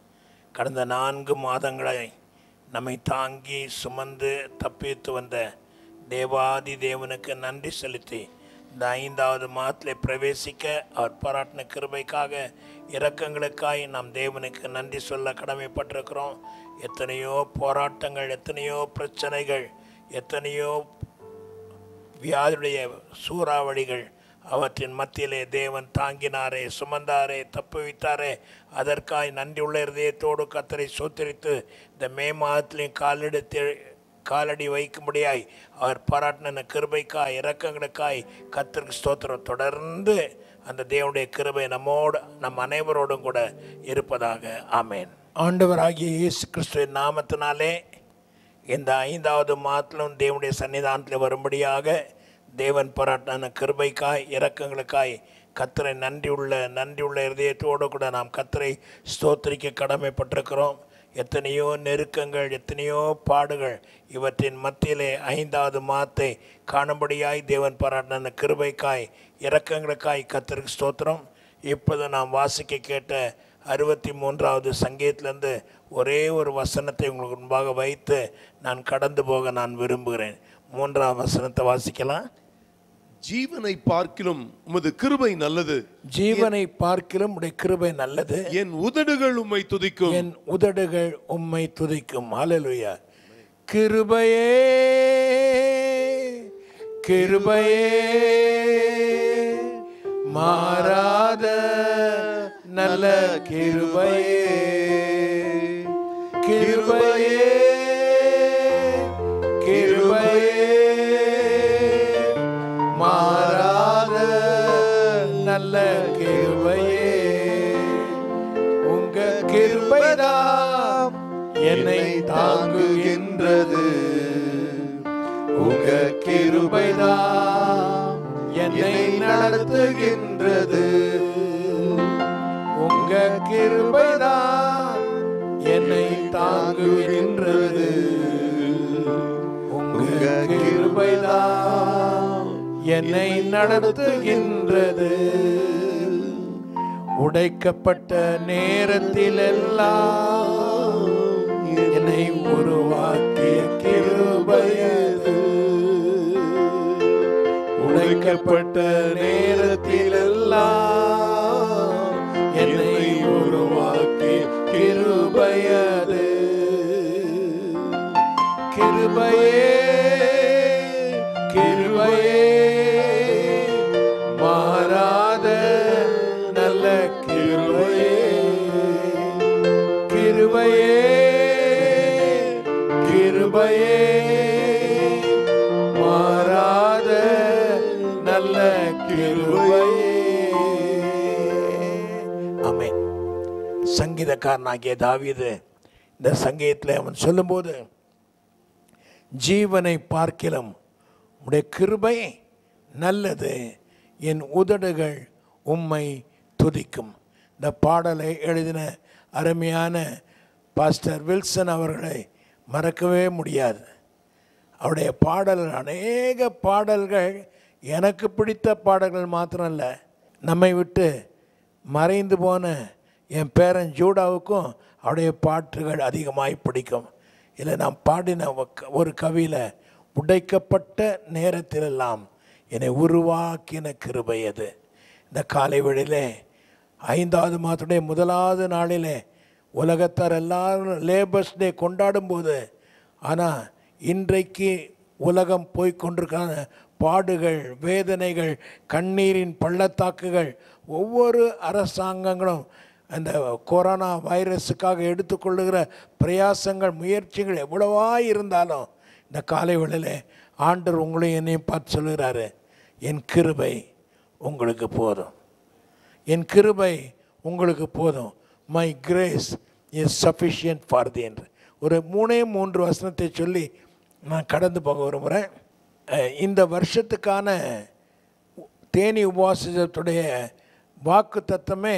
கடந்த நான்கு மாதங்களை நம்மை தாங்கி சுமந்து தப்பித்து வந்த தேவாதி தேவனுக்கு நன்றி செலுத்தி இந்த ஐந்தாவது மாதத்தில் பிரவேசிக்க அவர் பாராட்டின கிருபைக்காக இரக்கங்களுக்காய் நாம் தேவனுக்கு நன்றி சொல்ல கடமைப்பட்டிருக்கிறோம் எத்தனையோ போராட்டங்கள் எத்தனையோ பிரச்சனைகள் எத்தனையோ வியாதியுடைய சூறாவளிகள் அவற்றின் மத்தியிலே தேவன் தாங்கினாரே சுமந்தாரே தப்புவித்தாரே அதற்காய் நன்றியுள்ள இருதயத்தோடு கத்தரை சோத்தரித்து இந்த மே மாதத்திலையும் காலெடுத்து காலடி வைக்கும்படியாய் அவர் பாராட்டின கிருபைக்காய் இரக்கங்களுக்காய் கத்திற்கு ஸ்தோத்திரம் தொடர்ந்து அந்த தேவனுடைய கிருபை நம்மோடு நம் அனைவரோடும் கூட இருப்பதாக ஆமேன் ஆண்டவராகிய இயேசு கிறிஸ்துவின் நாமத்தினாலே இந்த ஐந்தாவது மாதத்திலும் தேவனுடைய சன்னிதானத்தில் வரும்படியாக தேவன் பாராட்டின கிருபைக்காய் இரக்கங்களுக்காய் கத்தரை நன்றியுள்ள நன்றியுள்ள இருதயத்தோடு கூட நாம் கத்தரை ஸ்தோத்திரிக்க கடமைப்பட்டிருக்கிறோம் எத்தனையோ நெருக்கங்கள் எத்தனையோ பாடுகள் இவற்றின் மத்தியிலே ஐந்தாவது மாத்தை காணும்படியாய் தேவன் பாராட்டின கிருபைக்காய் இரக்கங்களுக்காய் கத்தருக்கு ஸ்தோத்திரம் இப்போது நாம் வாசிக்க கேட்ட அறுபத்தி மூன்றாவது சங்கீதத்திலேருந்து ஒரே ஒரு வசனத்தை உங்களுக்கு முன்பாக வைத்து நான் கடந்து போக நான் விரும்புகிறேன் மூன்றாம் வசனத்தை வாசிக்கலாம் ஜீவனை பார்க்கிலும் உமது கிருபை நல்லது ஜீவனை பார்க்கிலும் உடைய கிருபை நல்லது என் உதடுகள் உம்மை துதிக்கும் என் உதடுகள் உம்மை துதிக்கும் ஹalleluya கிருபையே கிருபையே மாறாத நல்ல கிருபையே கிருபையே கிருபையே மாறாத நல்ல கிருபையே உங்க கிருபைதான் என்னை தாங்குகின்றது உங்க கிருபைதான் என்னை நடத்துகின்றது உங்க கிருபைதான் என்னை தாங்குகின்றது உங்க கிருபைதான் என்னை நடத்துகின்றது உடைக்கப்பட்ட நேரத்திலெல்லாம் என்னை உருவாக்கிய கிருபையது உடைக்கப்பட்ட நேரத்திலெல்லாம் என்னை உருவாக்கிய கிருபையது கிருபையே கிருபையே மாறாத நல்ல கிருபையே கிருபையே கிருபையே மாறாத நல்ல கிருபையே ஆமென் சங்கீதக்காரனாகிய தாவீது இந்த சங்கீதத்தில் அவன் சொல்லும்போது ஜீவனை பார்க்கிலும் உடைய கிருபை நல்லது என் உதடுகள் உம்மை துதிக்கும் இந்த பாடலை எழுதின அருமையான பாஸ்டர் வில்சன் அவர்களை மறக்கவே முடியாது அவருடைய பாடல்கள் அநேக பாடல்கள் எனக்கு பிடித்த பாடல்கள் மாத்திரம் இல்லை நம்மை விட்டு மறைந்து போன என் பேரன் ஜூடாவுக்கும் அவருடைய பாட்டுகள் அதிகமாய் பிடிக்கும் இல்லை நான் பாடின ஒ- ஒரு கவியில் உடைக்கப்பட்ட நேரத்திலெல்லாம் என்னை உருவாக்கின கிருபை அது இந்த காலை வேளையிலே ஐந்தாவது மாதத்துடைய முதலாவது நாளிலே உலகத்தார் எல்லாரும் லேபர்ஸ் டே கொண்டாடும்போது ஆனால் இன்றைக்கு உலகம் போய் கொண்டிருக்கிற பாடுகள் வேதனைகள் கண்ணீரின் பள்ளத்தாக்குகள் ஒவ்வொரு அரசாங்கங்களும் அந்த கொரோனா வைரஸுக்காக எடுத்துக்கொள்ளுகிற பிரயாசங்கள் முயற்சிகள் எவ்வளவா இருந்தாலும் இந்த காலை வேளையில் ஆண்டவர் உங்களையும் என்னையும் பார்த்து சொல்லுகிறாரு என் கிருபை உங்களுக்கு போதும் என் கிருபை உங்களுக்கு போதும் my grace is sufficient for the என்று ஒரு மூணே மூன்று வசனத்தை சொல்லி நான் கடந்து போக விரும்புகிறேன் அஹ், இந்த வருஷத்துக்கான தேனி உபவாசத்துடைய வாக்கு தத்தமே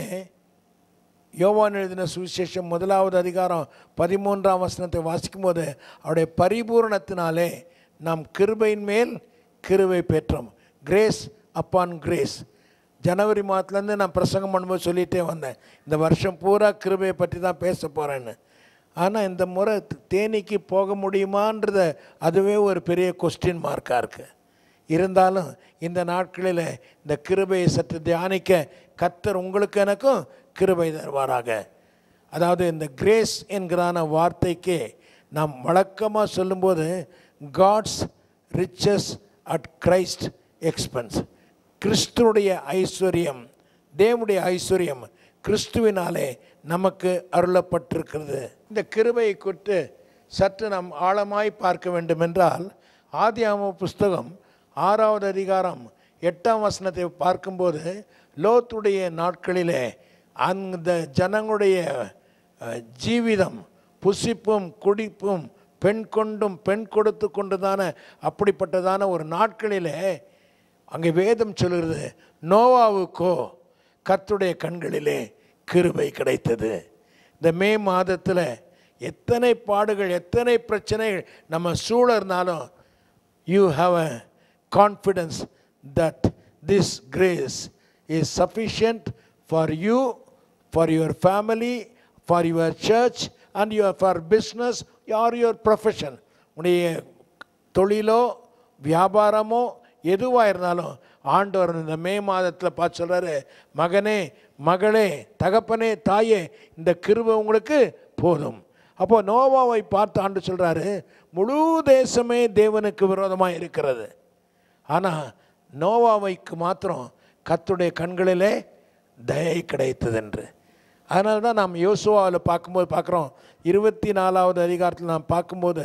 யோவான் எழுதின சுவிசேஷம் முதலாவது அதிகாரம் பதிமூன்றாம் வசனத்தை வாசிக்கும்போது அவருடைய பரிபூரணத்தினாலே நாம் கிருபையின் மேல் கிருபை பெற்றோம் கிரேஸ் அப்பான் கிரேஸ் ஜனவரி மாதத்துலேருந்து நான் பிரசங்கம் பண்ணும்போது சொல்லிகிட்டே வந்தேன் இந்த வருஷம் பூரா கிருபையை பற்றி தான் பேச போகிறேன்னு ஆனால் இந்த முறை தேனிக்கு போக முடியுமான்றத அதுவே ஒரு பெரிய கொஸ்டின் மார்க்காக இருக்குது இருந்தாலும் இந்த நாட்களில் இந்த கிருபையை சற்று தியானிக்க கத்தர் உங்களுக்கு எனக்கும் கிருபை தருவாராக அதாவது இந்த கிரேஸ் என்கிறான வார்த்தைக்கு நாம் வழக்கமாக சொல்லும்போது God's riches at Christ expense கிறிஸ்துவுடைய ஐஸ்வர்யம் தேவனுடைய ஐஸ்வர்யம் கிறிஸ்துவினாலே நமக்கு அருளப்பட்டிருக்கிறது இந்த கிருபையை குறித்து சற்று நாம் ஆழமாய் பார்க்க வேண்டுமென்றால் ஆதியாம புஸ்தகம் ஆறாவது அதிகாரம் எட்டாம் வசனத்தை பார்க்கும்போது லோத்துடைய நாட்களிலே அந்த ஜனங்களுடைய அஹ், ஜீவிதம் புசிப்பும் குடிப்பும் பெண் கொண்டும் பெண் கொடுத்து கொண்டுதான அப்படிப்பட்டதான ஒரு நாட்களிலே அங்கே வேதம் சொல்கிறது நோவாவுக்கோ கர்த்தருடைய கண்களிலே கிருபை கிடைத்தது இந்த மே மாதத்தில் எத்தனை பாடுகள் எத்தனை பிரச்சனைகள் நம்ம சூழ இருந்தாலும் you have a confidence that this grace is sufficient for you for your family for your church and your for business or your profession உடைய தொழிலோ வியாபாரமோ எதுவாக இருந்தாலும் ஆண்டவர் இந்த மே மாதத்தில் பார்த்து சொல்கிறாரு மகனே மகளே தகப்பனே தாயே இந்த கிருபை உங்களுக்கு போதும் அப்போ நோவாவை பார்த்து ஆண்டு சொல்கிறாரு முழு தேசமே தேவனுக்கு விரோதமாக இருக்கிறது ஆனால் நோவாவைக்கு மாத்திரம் கர்த்தருடைய கண்களிலே தயை கிடைத்தது என்று அதனால தான் நாம் யோசுவாவில் பார்க்கும்போது பார்க்குறோம் இருபத்தி நாலாவது அதிகாரத்தில் நாம் பார்க்கும்போது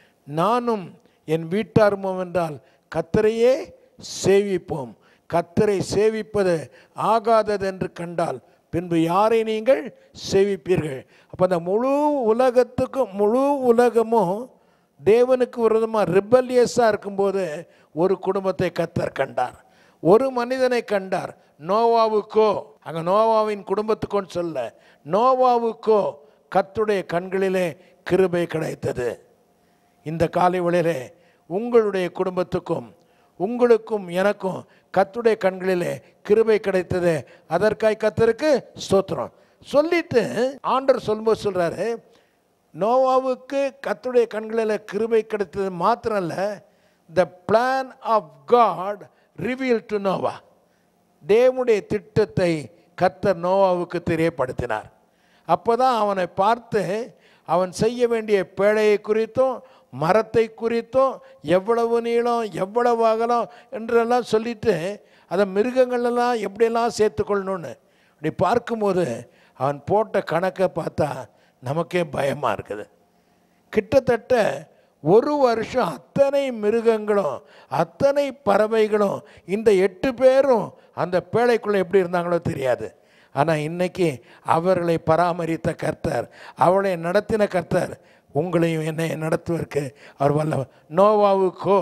நானும் என் வீட்டாருமோம் என்றால் கத்தரையே சேவிப்போம் கத்தரை சேவிப்பது ஆகாதது என்று கண்டால் பின்பு யாரை நீங்கள் சேவிப்பீர்கள் அப்போ அந்த முழு உலகத்துக்கும் முழு உலகமும் தேவனுக்கு விரோதமாக ரிபல்லியஸாக இருக்கும்போது ஒரு குடும்பத்தை கத்தர் கண்டார் ஒரு மனிதனை கண்டார் நோவாவுக்கோ அங்கே நோவாவின் குடும்பத்துக்கோன்னு சொல்ல நோவாவுக்கோ கத்துடைய கண்களிலே கிருபை கிடைத்தது இந்த காலை வேளையிலே உங்களுடைய குடும்பத்துக்கும் உங்களுக்கும் எனக்கும் கத்துடைய கண்களிலே கிருபை கிடைத்தது அதற்காய் கத்தருக்கு ஸ்தோத்திரம் சொல்லிட்டு ஆண்டர் சொல்லும்போது சொல்றாரு நோவாவுக்கு கத்துடைய கண்களில் கிருபை கிடைத்தது மாத்திரம் இல்ல the plan of God reveal to Noah தேவனுடைய திட்டத்தை கத்தர் நோவாவுக்கு தெரியப்படுத்தினார் அப்போதான் அவனை பார்த்து அவன் செய்ய வேண்டிய பேழையை குறித்தும் மரத்தை குறித்தும் எவ்வளவு நீளம் எவ்வளவு அகலம் என்றெல்லாம் சொல்லிட்டு அதை மிருகங்களெல்லாம் எப்படியெல்லாம் சேர்த்துக்கொள்ளணும்னு அப்படி பார்க்கும்போது அவன் போட்ட கணக்கை பார்த்தா நமக்கே பயமாக இருக்குது கிட்டத்தட்ட ஒரு வருஷம் அத்தனை மிருகங்களும் அத்தனை பறவைகளும் இந்த எட்டு பேரும் அந்த பேழைக்குள்ளே எப்படி இருந்தாங்களோ தெரியாது ஆனால் இன்னைக்கு அவர்களை பராமரித்த கர்த்தர் அவளை நடத்தின கர்த்தர் உங்களையும் என்னை நடத்துவதற்கு அவர் வல்ல நோவாவுக்கோ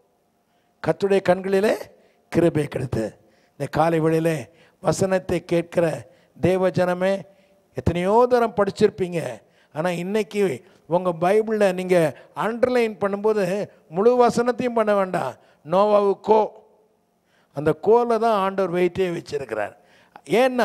கத்துடைய கண்களிலே கிருபை கிடைத்து இந்த காலை வேளையிலே வசனத்தை கேட்கிற தேவ ஜனமே எத்தனையோ தரம் படிச்சிருப்பீங்க ஆனால் இன்னைக்கு உங்கள் பைபிளில் நீங்கள் அண்டர்லைன் பண்ணும்போது முழு வசனத்தையும் பண்ண வேண்டாம் நோவாவுக்கோ அந்த கோலை தான் ஆண்டவர் வெயிட்டே வச்சிருக்கிறார் ஏன்னா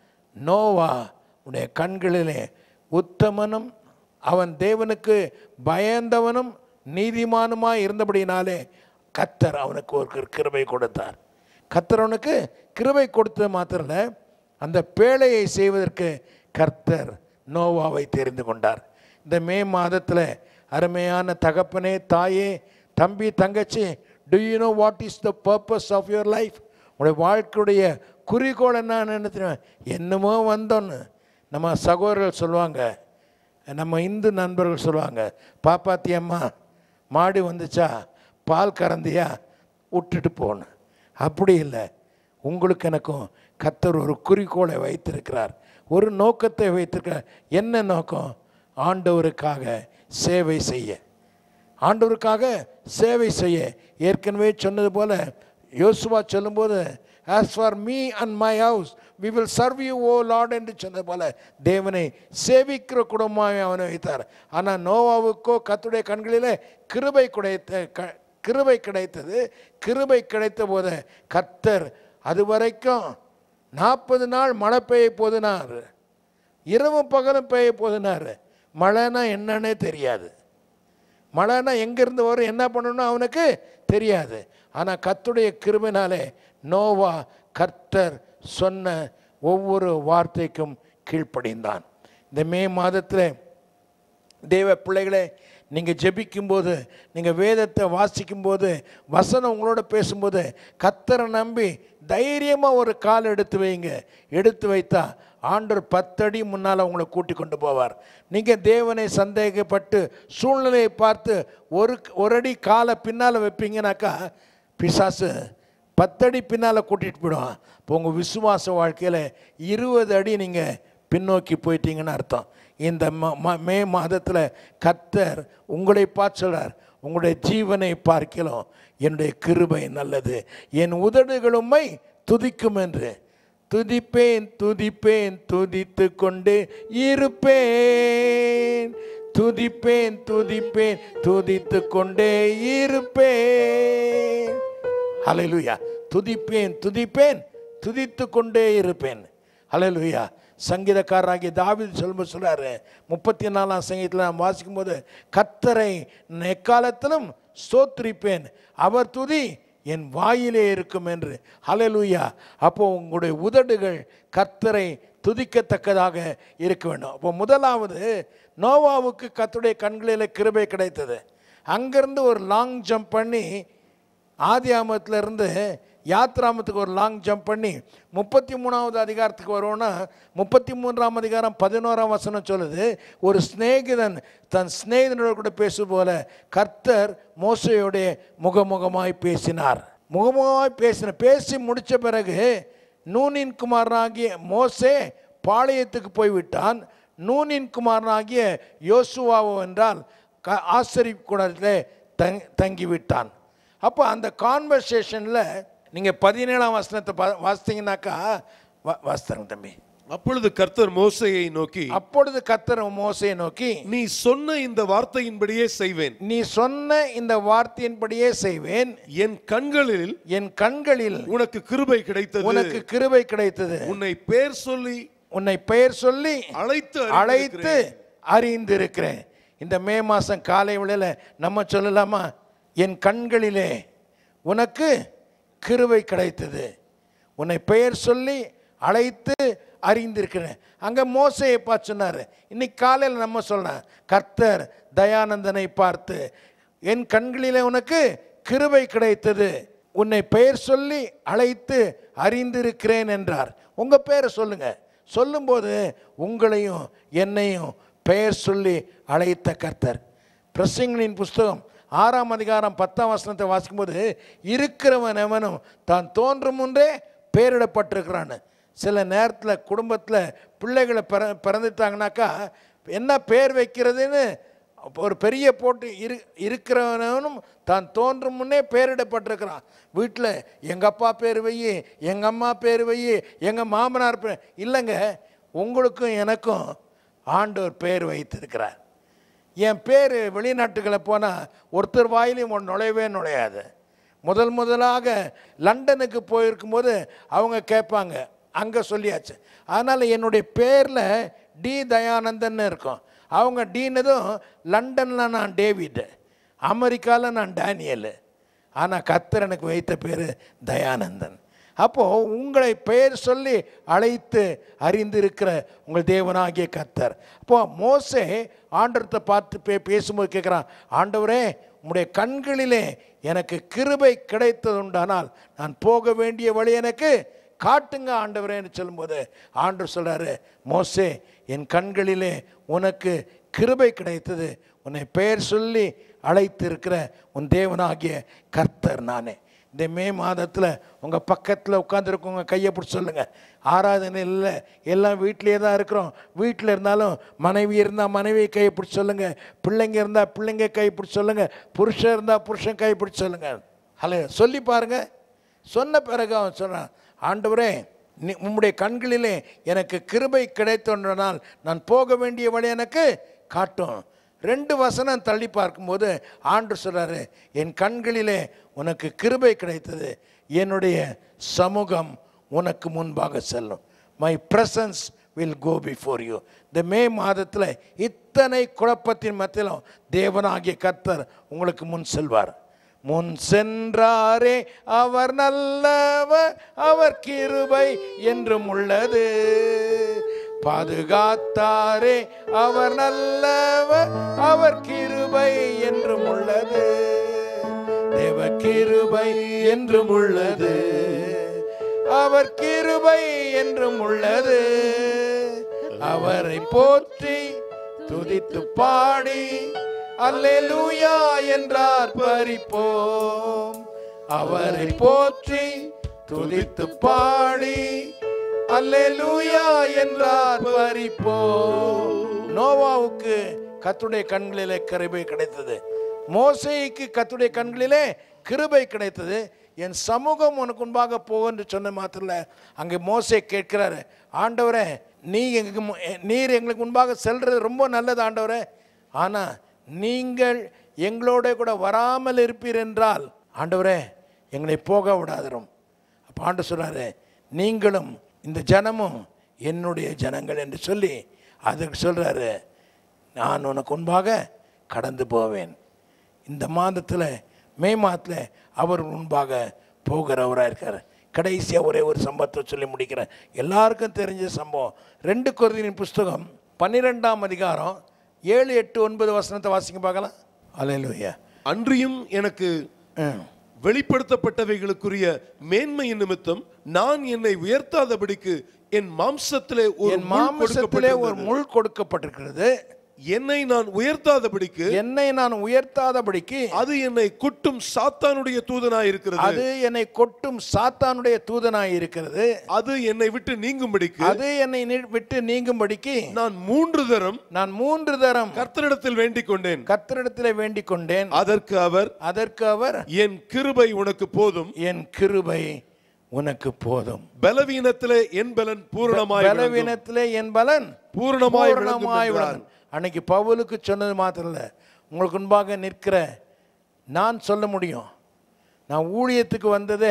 நோவா உடைய கண்களிலே உத்தமனும் அவன் தேவனுக்கு பயந்தவனும் நீதிமானுமாய் இருந்தபடினாலே கத்தர் அவனுக்கு ஒரு கிருபை கொடுத்தார் கத்தர் அவனுக்கு கிருபை கொடுத்தது மாத்திரம் இல்ல, அந்த பேழையை செய்வதற்கு கர்த்தர் நோவாவை தெரிந்து கொண்டார் இந்த மே மாதத்தில் அருமையான தகப்பனே தாயே தம்பி தங்கச்சி do you know what is the purpose of your life உங்களுடைய வாழ்க்கையுடைய குறிக்கோள் என்ன நினைக்கிறேன் என்னமோ வந்தோன்னு நம்ம சகோதரர்கள் சொல்லுவாங்க நம்ம இந்து நண்பர்கள் சொல்லுவாங்க பாப்பாத்தி அம்மா மாடு வந்துச்சா பால் கறந்தியா விட்டுட்டு போகணும் அப்படி இல்லை உங்களுக்கு எனக்கும் கத்தர் ஒரு குறிக்கோளை வைத்திருக்கிறார் ஒரு நோக்கத்தை வைத்திருக்கிறார் என்ன நோக்கம் ஆண்டவருக்காக சேவை செய்ய ஆண்டவருக்காக சேவை செய்ய ஏற்கனவே சொன்னது போல யோசுவா சொல்லும்போது as for me and my house we will serve you O Lord என்று சொன்னது போல தேவனை சேவிக்கிற குடும்பமாக அவனை வைத்தார் ஆனால் நோவாவுக்கோ கத்துடைய கண்களிலே கிருபை கிடைத்த க கிருபை கிடைத்தது கிருபை கிடைத்த போது கத்தர் அது வரைக்கும் நாற்பது நாள் மழை பெய்ய போதுனார் இரவும் பகலும் பெய்ய போதுனார் மழைனா என்னன்னே தெரியாது மழைனா எங்கேருந்து வரும் என்ன பண்ணணும்னு அவனுக்கு தெரியாது ஆனால் கர்த்தருடைய கிருபினாலே நோவா கர்த்தர் சொன்ன ஒவ்வொரு வார்த்தைக்கும் கீழ்ப்படிந்தான் இந்த மே மாதத்தில் தேவ பிள்ளைகளே நீங்கள் ஜெபிக்கும்போது நீங்கள் வேதத்தை வாசிக்கும்போது வசனம் உங்களோட பேசும்போது கத்தரை நம்பி தைரியமாக ஒரு கால் எடுத்து வைங்க எடுத்து வைத்தா ஆண்டவர் பத்தடி முன்னால் உங்களை கூட்டி கொண்டு போவார் நீங்கள் தேவனை சந்தேகப்பட்டு சூழ்நிலையை பார்த்து ஒரு ஒரு அடி காலை பின்னால் வைப்பீங்கனாக்கா பிசாசு பத்தடி பின்னால் கூட்டிகிட்டு போயிடுவான் இப்போ உங்கள் விசுவாச வாழ்க்கையில் இருபது அடி நீங்கள் பின்னோக்கி போயிட்டீங்கன்னு அர்த்தம் இந்த ம- ம- மே மாதத்தில் கர்த்தர் உங்களை பார்த்து சொல்றார் உங்களுடைய ஜீவனை பார்க்கலாம் என்னுடைய கிருபை நல்லது என் உதடுகளுமை துதிக்கும் என்று துதிப்பேன் துதிப்பேன் துதித்து கொண்டு இருப்பேன் துதிப்பேன் துதிப்பேன் துதித்து கொண்டே இருப்பேன் ஹalleluya துதிப்பேன் துதிப்பேன் துதித்து கொண்டே இருப்பேன் ஹalleluya சங்கீதக்காரராகிய தாவீது சொல்லும்போது சொல்றாரு முப்பத்தி நாலாம் சங்கீதத்தில் நான் வாசிக்கும்போது கத்தரை எக்காலத்திலும் ஸ்தோத்திரிப்பேன் அவர் துதி என் வாயிலே இருக்கும் என்று ஹalleluya அப்போ உங்களுடைய உதடுகள் கர்த்தரை துதிக்கத்தக்கதாக இருக்க வேண்டும் அப்போ முதலாவது நோவாவுக்கு கர்த்தருடைய கண்களில் கிருபை கிடைத்தது அங்கிருந்து ஒரு லாங் ஜம்ப் பண்ணி ஆதியாமத்துல இருந்து யாத்ராமத்துக்கு ஒரு லாங் ஜம்ப் பண்ணி முப்பத்தி மூணாவது அதிகாரத்துக்கு வருவோன்னா முப்பத்தி மூன்றாம் அதிகாரம் பதினோராம் வசனம் சொல்லுது ஒரு சிநேகிதன் தன் சிநேகிதனோட கூட பேசும் போல கர்த்தர் மோசையோடைய முகமுகமாய் பேசினார் முகமுகமாய் பேசின பேசி முடித்த பிறகு நூனின் குமாரனாகிய மோசே பாளையத்துக்கு போய்விட்டான் நூனின் குமாரனாகிய யோசுவாவோ என்றால் க ஆசரிப்பு கூடத்திலே தங் தங்கிவிட்டான் அப்போ அந்த கான்வர்சேஷனில் நீங்கள் பதினேழாம் வசனத்தை பா- வாசித்தீங்கன்னாக்கா வா வாசித்தாங்க தம்பி அப்பொழுது கர்த்தர் மோசையை நோக்கி அப்பொழுது கத்தர் மோசையை நோக்கி நீ சொன்ன இந்த வார்த்தையின்படியே செய்வேன் நீ சொன்ன இந்த வார்த்தையின்படியே செய்வேன் என் கண்களில் என் கண்களில் உனக்கு கிருபை கிடைத்தது உனக்கு கிருபை கிடைத்தது உன்னை பேர் சொல்லி உன்னை பெயர் சொல்லி அழைத்து அழைத்து அறிந்திருக்கிறேன் இந்த மே மாதம் காலை வேளையில் நம்ம சொல்லலாமா என் கண்களிலே உனக்கு கிருபை கிடைத்தது உன்னை பெயர் சொல்லி அழைத்து அறிந்திருக்கிறேன் அங்கே மோசையை பார்த்து சொன்னார் இன்னைக்கு காலையில் நம்ம சொல்லலாம் கர்த்தர் தயானந்தனை பார்த்து என் கண்களிலே உனக்கு கிருபை கிடைத்தது உன்னை பெயர் சொல்லி அழைத்து அறிந்திருக்கிறேன் என்றார் உங்கள் பேரை சொல்லுங்க சொல்லும்போது உங்களையும் என்னையும் பெயர் சொல்லி அழைத்த கர்த்தர் பிரசங்களின் புஸ்தகம் ஆறாம் அதிகாரம் பத்தாம் வசனத்தை வாசிக்கும்போது இருக்கிறவன் எவனும் தான் தோன்றும் முன்றே பெயரிடப்பட்டிருக்கிறான்னு சில நேரத்தில் குடும்பத்தில் பிள்ளைகளை பிற பிறந்துட்டாங்கனாக்கா என்ன பேர் வைக்கிறதுன்னு ஒரு பெரிய போட்டு இரு இருக்கிறவனும் தான் தோன்றும் முன்னே பேரிடப்பட்டிருக்கிறான் வீட்டில் எங்கள் அப்பா பேர் வை எங்கள் அம்மா பேர் வை எங்கள் மாமனார் பேர் இல்லைங்க உங்களுக்கும் எனக்கும் ஆண்டவர் பேர் வைத்திருக்கிறார் என் பேர் வெளிநாட்டுகளை போனால் ஒருத்தர் வாயிலையும் ஒன்று நுழையவே நுழையாது முதல் முதலாக லண்டனுக்கு போயிருக்கும்போது அவங்க கேட்பாங்க அங்கே சொல்லியாச்சு அதனால் என்னுடைய பேரில் டி தயானந்தன் இருக்கும் அவங்க டீனதும் லண்டனில் நான் டேவிட் அமெரிக்காவில் நான் டேனியல் ஆனால் கத்தர் எனக்கு வைத்த பேர் தயானந்தன் அப்போது உங்களை பெயர் சொல்லி அழைத்து அறிந்திருக்கிற உங்கள் தேவனாகிய கத்தர் அப்போ மோசே ஆண்டவரத்தை பார்த்து பே பேசும்போது கேட்குறான் ஆண்டவரே உம்முடைய கண்களிலே எனக்கு கிருபை கிடைத்தது உண்டானால் நான் போக வேண்டிய வழி எனக்கு காட்டுங்க ஆண்டவரேன்னு சொல்லும்போது ஆண்டவர் சொல்கிறாரு மோசே என் கண்களிலே உனக்கு கிருபை கிடைத்தது உன்னை பெயர் சொல்லி அழைத்திருக்கிற உன் தேவனாகிய கர்த்தர் நானே இந்த மே மாதத்தில் உங்கள் பக்கத்தில் உட்காந்துருக்கவங்க கையை பிடிச்சி சொல்லுங்கள் ஆராதனை இல்லை எல்லாம் வீட்டிலே தான் இருக்கிறோம் வீட்டில் இருந்தாலும் மனைவி இருந்தால் மனைவி கையை பிடிச்சி சொல்லுங்கள் பிள்ளைங்க இருந்தால் பிள்ளைங்க கை பிடிச்சி சொல்லுங்கள் புருஷன் இருந்தால் புருஷன் கை பிடிச்சி சொல்லுங்கள் ஹலோ சொல்லி பாருங்க சொன்ன பிறகு அவன் சொல்கிறான் ஆண்டவரே நீ உம்முடைய கண்களிலே எனக்கு கிருபை கிடைத்தொன்றனால் நான் போக வேண்டிய வழி எனக்கு காட்டும் ரெண்டு வசனம் தள்ளி பார்க்கும்போது ஆண்டு சொல்றாரு என் கண்களிலே உனக்கு கிருபை கிடைத்தது என்னுடைய சமூகம் உனக்கு முன்பாக செல்லும் my presence will go before you இந்த மே மாதத்தில் இத்தனை குழப்பத்தின் மத்தியிலும் தேவனாகிய கர்த்தர் உங்களுக்கு முன் செல்வார் முன் சென்றாரே அவர் நல்லவர் அவர் கிருபை என்றும் உள்ளது பாதுகாத்தாரே அவர் நல்லவர் அவர் கிருபை என்றும் உள்ளது தேவ கிருபை என்றும் உள்ளது அவர் கிருபை என்றும் உள்ளது அவரை போற்றி துதித்து பாடி அல்லேலூயா என்றார் பறிப்போம் அவரை போற்றி துதித்து பாடி அல்லேலூயா என்றார் பறிப்போம் நோவாவுக்கு கத்துடைய கண்களிலே கிருபை கிடைத்தது மோசேக்கு கத்துடைய கண்களிலே கிருபை கிடைத்தது என் சமூகம் உனக்கு முன்பாக போ என்று சொன்ன மாத்திரல அங்கே மோசே கேட்கிறாரு ஆண்டவரே நீ எங்களுக்கு மு- நீர் எங்களுக்கு முன்பாக செல்றது ரொம்ப நல்லது ஆண்டவரே ஆனால் நீங்கள் எங்களோட கூட வராமல் இருப்பீர் என்றால் ஆண்டவரே எங்களை போக விடாதிரும் அப்போ ஆண்டு சொல்றாரு நீங்களும் இந்த ஜனமும் என்னுடைய ஜனங்கள் என்று சொல்லி அதுக்கு சொல்றாரு நான் உனக்கு முன்பாக கடந்து போவேன் இந்த மாதத்தில் மே மாதத்தில் அவர் முன்பாக போகிறவராக இருக்கார் கடைசியாக ஒரே ஒரு சம்பவத்தை சொல்லி முடிக்கிறேன் எல்லாருக்கும் தெரிஞ்ச சம்பவம் ரெண்டு குருதியின் புஸ்தகம் பன்னிரெண்டாம் அதிகாரம் ஏழு எட்டு ஒன்பது வசனத்தை வாசிக்க பார்க்கலாம் அலையிலுயா அன்றியும் எனக்கு ம் வெளிப்படுத்தப்பட்டவைகளுக்குரிய மேன்மையின் நிமித்தம் நான் என்னை உயர்த்தாதபடிக்கு என் மாம்சத்திலே ஒரு என் முள் மாமிசத்திலே ஒரு கொடுக்கப்பட்டிருந்தது. முள் கொடுக்கப்பட்டிருக்கிறது என்னை நான் உயர்த்தாதபடிக்கு என்னை நான் உயர்த்தாதபடிக்கு அது என்னை குட்டும் சாத்தானுடைய தூதனாய் இருக்கிறது அது என்னை கொட்டும் சாத்தானுடைய தூதனாய் இருக்கிறது அது என்னை விட்டு நீங்கும்படிக்கு அது என்னை நி- விட்டு நீங்கும்படிக்கு நான் மூன்று தரம் நான் மூன்று தரம் கர்த்தரிடத்தில் வேண்டிக் கொண்டேன் கர்த்தரிடத்திலே வேண்டிக் கொண்டேன் அதற்கு அவர் அதற்கு அவர் என் கிருபை உனக்கு போதும் என் கிருபை உனக்கு போதும் பலவீனத்திலே என் பலன் பூரணமாய் விளங்கும். பலவீனத்திலே என் பலன் பூரணமாய் விளங்கும் பூரணமாய் என்றார். விளங்கும். அன்னைக்கு பவுலுக்கு சொன்னது மாத்திரம் இல்ல உங்களுக்கு முன்பாக நிற்கிற நான் சொல்ல முடியும் நான் ஊழியத்துக்கு வந்ததே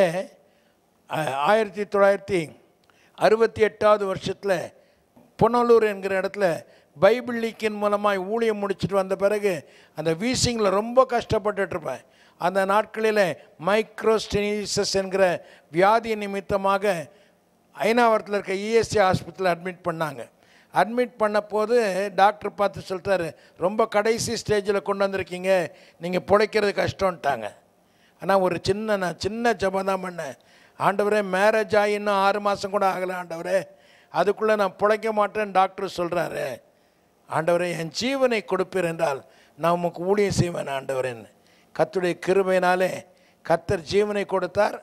ஆ- ஆயிரத்தி தொள்ளாயிரத்தி அறுபத்தி எட்டாவது வருஷத்தில் பொன்னலூர் என்கிற இடத்துல பைபிள் லீக்கின் மூலமாய் ஊழியம் முடிச்சிட்டு வந்த பிறகு அந்த வீசிங்கில் ரொம்ப கஷ்டப்பட்டுட்டு இருப்பேன் அந்த நாட்களில் மைக்ரோஸ்டெனிசஸ் என்கிற வியாதி நிமித்தமாக ஐநாவரத்தில் இருக்க இஎஸ்சி ஆஸ்பத்திரியில் அட்மிட் பண்ணாங்க அட்மிட் பண்ண போது டாக்டர் பார்த்து சொல்லிட்டாரு ரொம்ப கடைசி ஸ்டேஜில் கொண்டு வந்திருக்கீங்க நீங்கள் பிழைக்கிறது கஷ்டம்ட்டாங்க ஆனால் ஒரு சின்ன நான் சின்ன ஜபம் தான் பண்ணேன் ஆண்டவரே மேரேஜ் ஆகி இன்னும் ஆறு மாதம் கூட ஆகலை ஆண்டவரே அதுக்குள்ளே நான் பிழைக்க மாட்டேன்னு டாக்டர் சொல்கிறாரு ஆண்டவரே என் ஜீவனை கொடுப்பீர் என்றால் நான் உமக்கு ஊழியம் செய்வேன் ஆண்டவரேன்னு கர்த்தருடைய கிருபையினாலே கத்தர் ஜீவனை கொடுத்தார்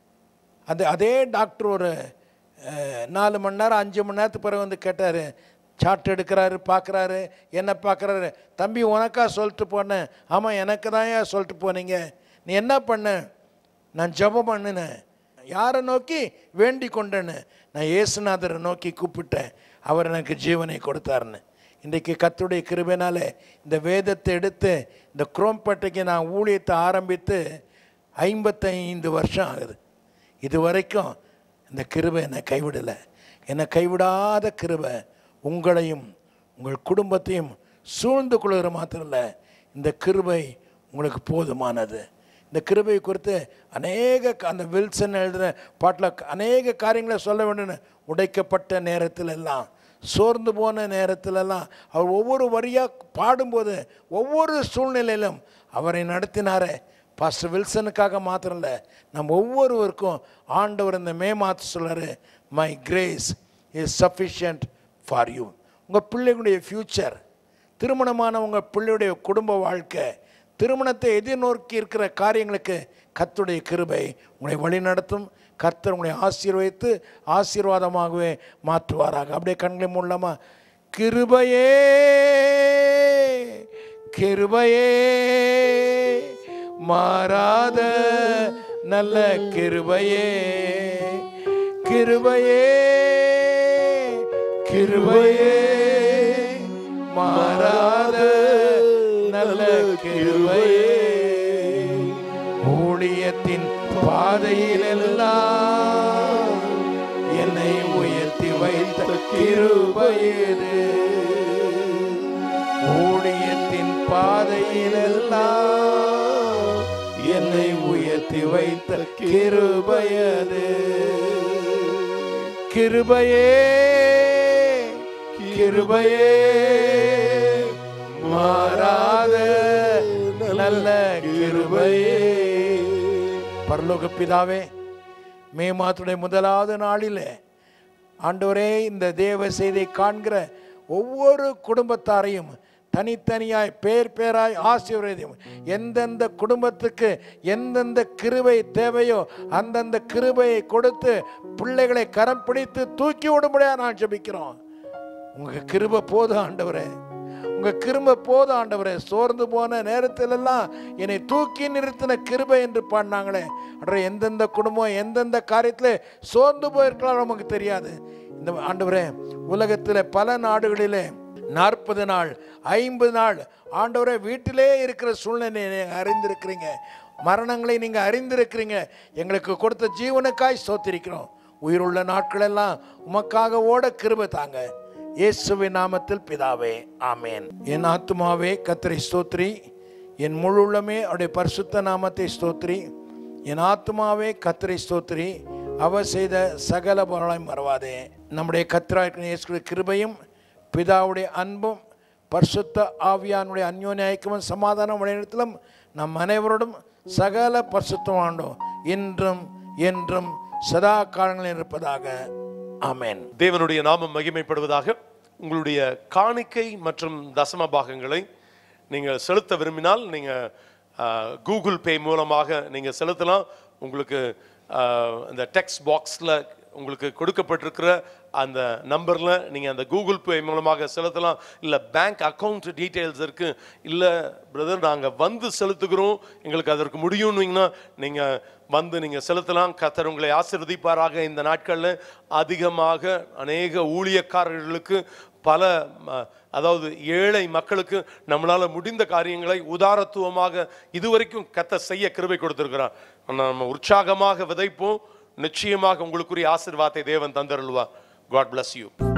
அது அதே டாக்டர் ஒரு அஹ், நாலு மணி நேரம் அஞ்சு மணி நேரத்துக்கு பிறகு வந்து கேட்டார் சார்ட் எடுக்கிறாரு பார்க்குறாரு என்ன பார்க்குறாரு தம்பி உனக்கா சொல்லிட்டு போனேன் ஆமாம் எனக்கு தான் ஏன் சொல்லிட்டு போனீங்க நீ என்ன பண்ண நான் ஜெபம் பண்ணினேன் யாரை நோக்கி வேண்டி கொண்டேன்னு நான் இயேசுநாதரை நோக்கி கூப்பிட்டேன் அவர் எனக்கு ஜீவனை கொடுத்தாருன்னு இன்றைக்கு கத்துடைய கிருபைனாலே இந்த வேதத்தை எடுத்து இந்த குரோம்பேட்டைக்கு நான் ஊழியத்தை ஆரம்பித்து ஐம்பத்தைந்து வருஷம் ஆகுது இது வரைக்கும் இந்த கிருபை என்னை கைவிடலை என்னை கைவிடாத கிருபை உங்களையும் உங்கள் குடும்பத்தையும் சூழ்ந்து கொள்கிற மாத்திரம் இல்லை இந்த கிருபை உங்களுக்கு போதுமானது இந்த கிருபை குறித்து அநேக க- அந்த வில்சன் எழுதுகிற பாட்டில் அநேக காரியங்களை சொல்ல வேண்டும் உடைக்கப்பட்ட நேரத்தில் எல்லாம் சோர்ந்து போன நேரத்திலெல்லாம் அவர் ஒவ்வொரு வரியாக பாடும்போது ஒவ்வொரு சூழ்நிலையிலும் அவரை நடத்தினாரே பாஸ்டர் வில்சனுக்காக மாத்திரம் இல்லை நம்ம ஒவ்வொருவருக்கும் ஆண்டவர் இந்த மே மாற்ற சொல்றாரு my grace is sufficient for you உங்கள் பிள்ளைகளுடைய ஃப்யூச்சர் திருமணமான உங்கள் பிள்ளையுடைய குடும்ப வாழ்க்கை திருமணத்தை எதிர்நோக்கி இருக்கிற காரியங்களுக்கு கர்த்தருடைய கிருபை உங்களை வழிநடத்தும் கர்த்தர் உங்களை ஆசீர்வதித்து ஆசீர்வாதமாகவே மாற்றுவாராக அப்படியே கண்களை மூலமா கிருபையே கிருபையே மாறாத நல்ல கிருபையே கிருபையே கிருபையே மாறாத நல்ல கிருபையே ஊழியத்தின் பாதையிலெல்லாம் என்னை உயர்த்தி வைத்த கிருபையது ஊழியத்தின் பாதையிலெல்லாம் என்னை உயர்த்தி வைத்த கிருபையது கிருபையே கிருபையே மாறாத நல்ல கிருபையே பரலோக பிதாவே மே மாதத்துடைய முதலாவது நாளிலே ஆண்டவரே இந்த தேவ செய்தியை காண்கிற ஒவ்வொரு குடும்பத்தாரையும் தனித்தனியாய் பேர் பேராய் ஆசீர்வதியும் எந்தெந்த குடும்பத்துக்கு எந்தெந்த கிருபை தேவையோ அந்தந்த கிருபையை கொடுத்து பிள்ளைகளை கரம் பிடித்து தூக்கி விடும்படியா நான் ஜெபிக்கிறோம் உங்க கிருபை போதும் ஆண்டவரே உங்க கிருபை போதும் ஆண்டவரே சோர்ந்து போன நேரத்திலெல்லாம் என்னை தூக்கி நிறுத்தின கிருபை என்று பாடினாங்களே அன்றே எந்தெந்த குடும்பம் எந்தெந்த காரியத்தில் சோர்ந்து போயிருக்கலாம் நமக்கு தெரியாது இந்த ஆண்டவரே உலகத்தில் பல நாடுகளிலே நாற்பது நாள் ஐம்பது நாள் ஆண்டவரே வீட்டிலே இருக்கிற சூழ்நிலையை நீங்கள் அறிந்திருக்கிறீங்க மரணங்களை நீங்கள் அறிந்திருக்கிறீங்க எங்களுக்கு கொடுத்த ஜீவனுக்காய் சோத்திருக்கிறோம் உயிருள்ள நாட்களெல்லாம் உமக்காக ஓட கிருபை தாங்க இயேசுவின் நாமத்தில் பிதாவே ஆமேன் என் ஆத்துமாவே கத்திரை ஸ்தோத்ரி என் முழு உள்ளமே அவருடைய பரிசுத்த நாமத்தை ஸ்தோத்ரி என் ஆத்துமாவே கத்திரை ஸ்தோத்ரி அவர் செய்த சகல பொருளையும் மறவாதே நம்முடைய கத்திராய்க்கு இயேசு கிருபையும் பிதாவுடைய அன்பும் பரிசுத்த ஆவியானுடைய அந்யோன்ய ஐக்கியமும் சமாதானம் உடையிடத்திலும் நம் அனைவரோடும் சகல பரிசுத்தமாண்டோம் இன்றும் என்றும் சதா காலங்களில் இருப்பதாக ஆமென் தேவனுடைய நாமம் மகிமைப்படுவதாக உங்களுடைய காணிக்கை மற்றும் தசம பாகங்களை நீங்கள் செலுத்த விரும்பினால் நீங்கள் கூகுள் பே மூலமாக நீங்கள் செலுத்தலாம் உங்களுக்கு ஆஹ், இந்த டெக்ஸ்ட் பாக்ஸில் உங்களுக்கு கொடுக்கப்பட்டிருக்கிற அந்த நம்பரில் நீங்கள் அந்த கூகுள் பே மூலமாக செலுத்தலாம் இல்லை பேங்க் அக்கௌண்ட் டீட்டெயில்ஸ் இருக்குது இல்லை பிரதர் நாங்கள் வந்து செலுத்துகிறோம் எங்களுக்கு அதற்கு முடியும்னீங்கன்னா நீங்கள் வந்து நீங்கள் செலுத்தலாம் கத்தர் உங்களை ஆசீர்வதிப்பாராக இந்த நாட்களில் அதிகமாக அநேக ஊழியக்காரர்களுக்கு பல ம, அதாவது ஏழை மக்களுக்கு நம்மளால் முடிந்த காரியங்களை உதாரத்துவமாக இதுவரைக்கும் கத்த செய்ய கிருபை கொடுத்திருக்கிறார் நம்ம உற்சாகமாக விதைப்போம் நிச்சயமாக உங்களுக்குரிய ஆசீர்வாதத்தை தேவன் தந்தருள்வார் காட் bless யூ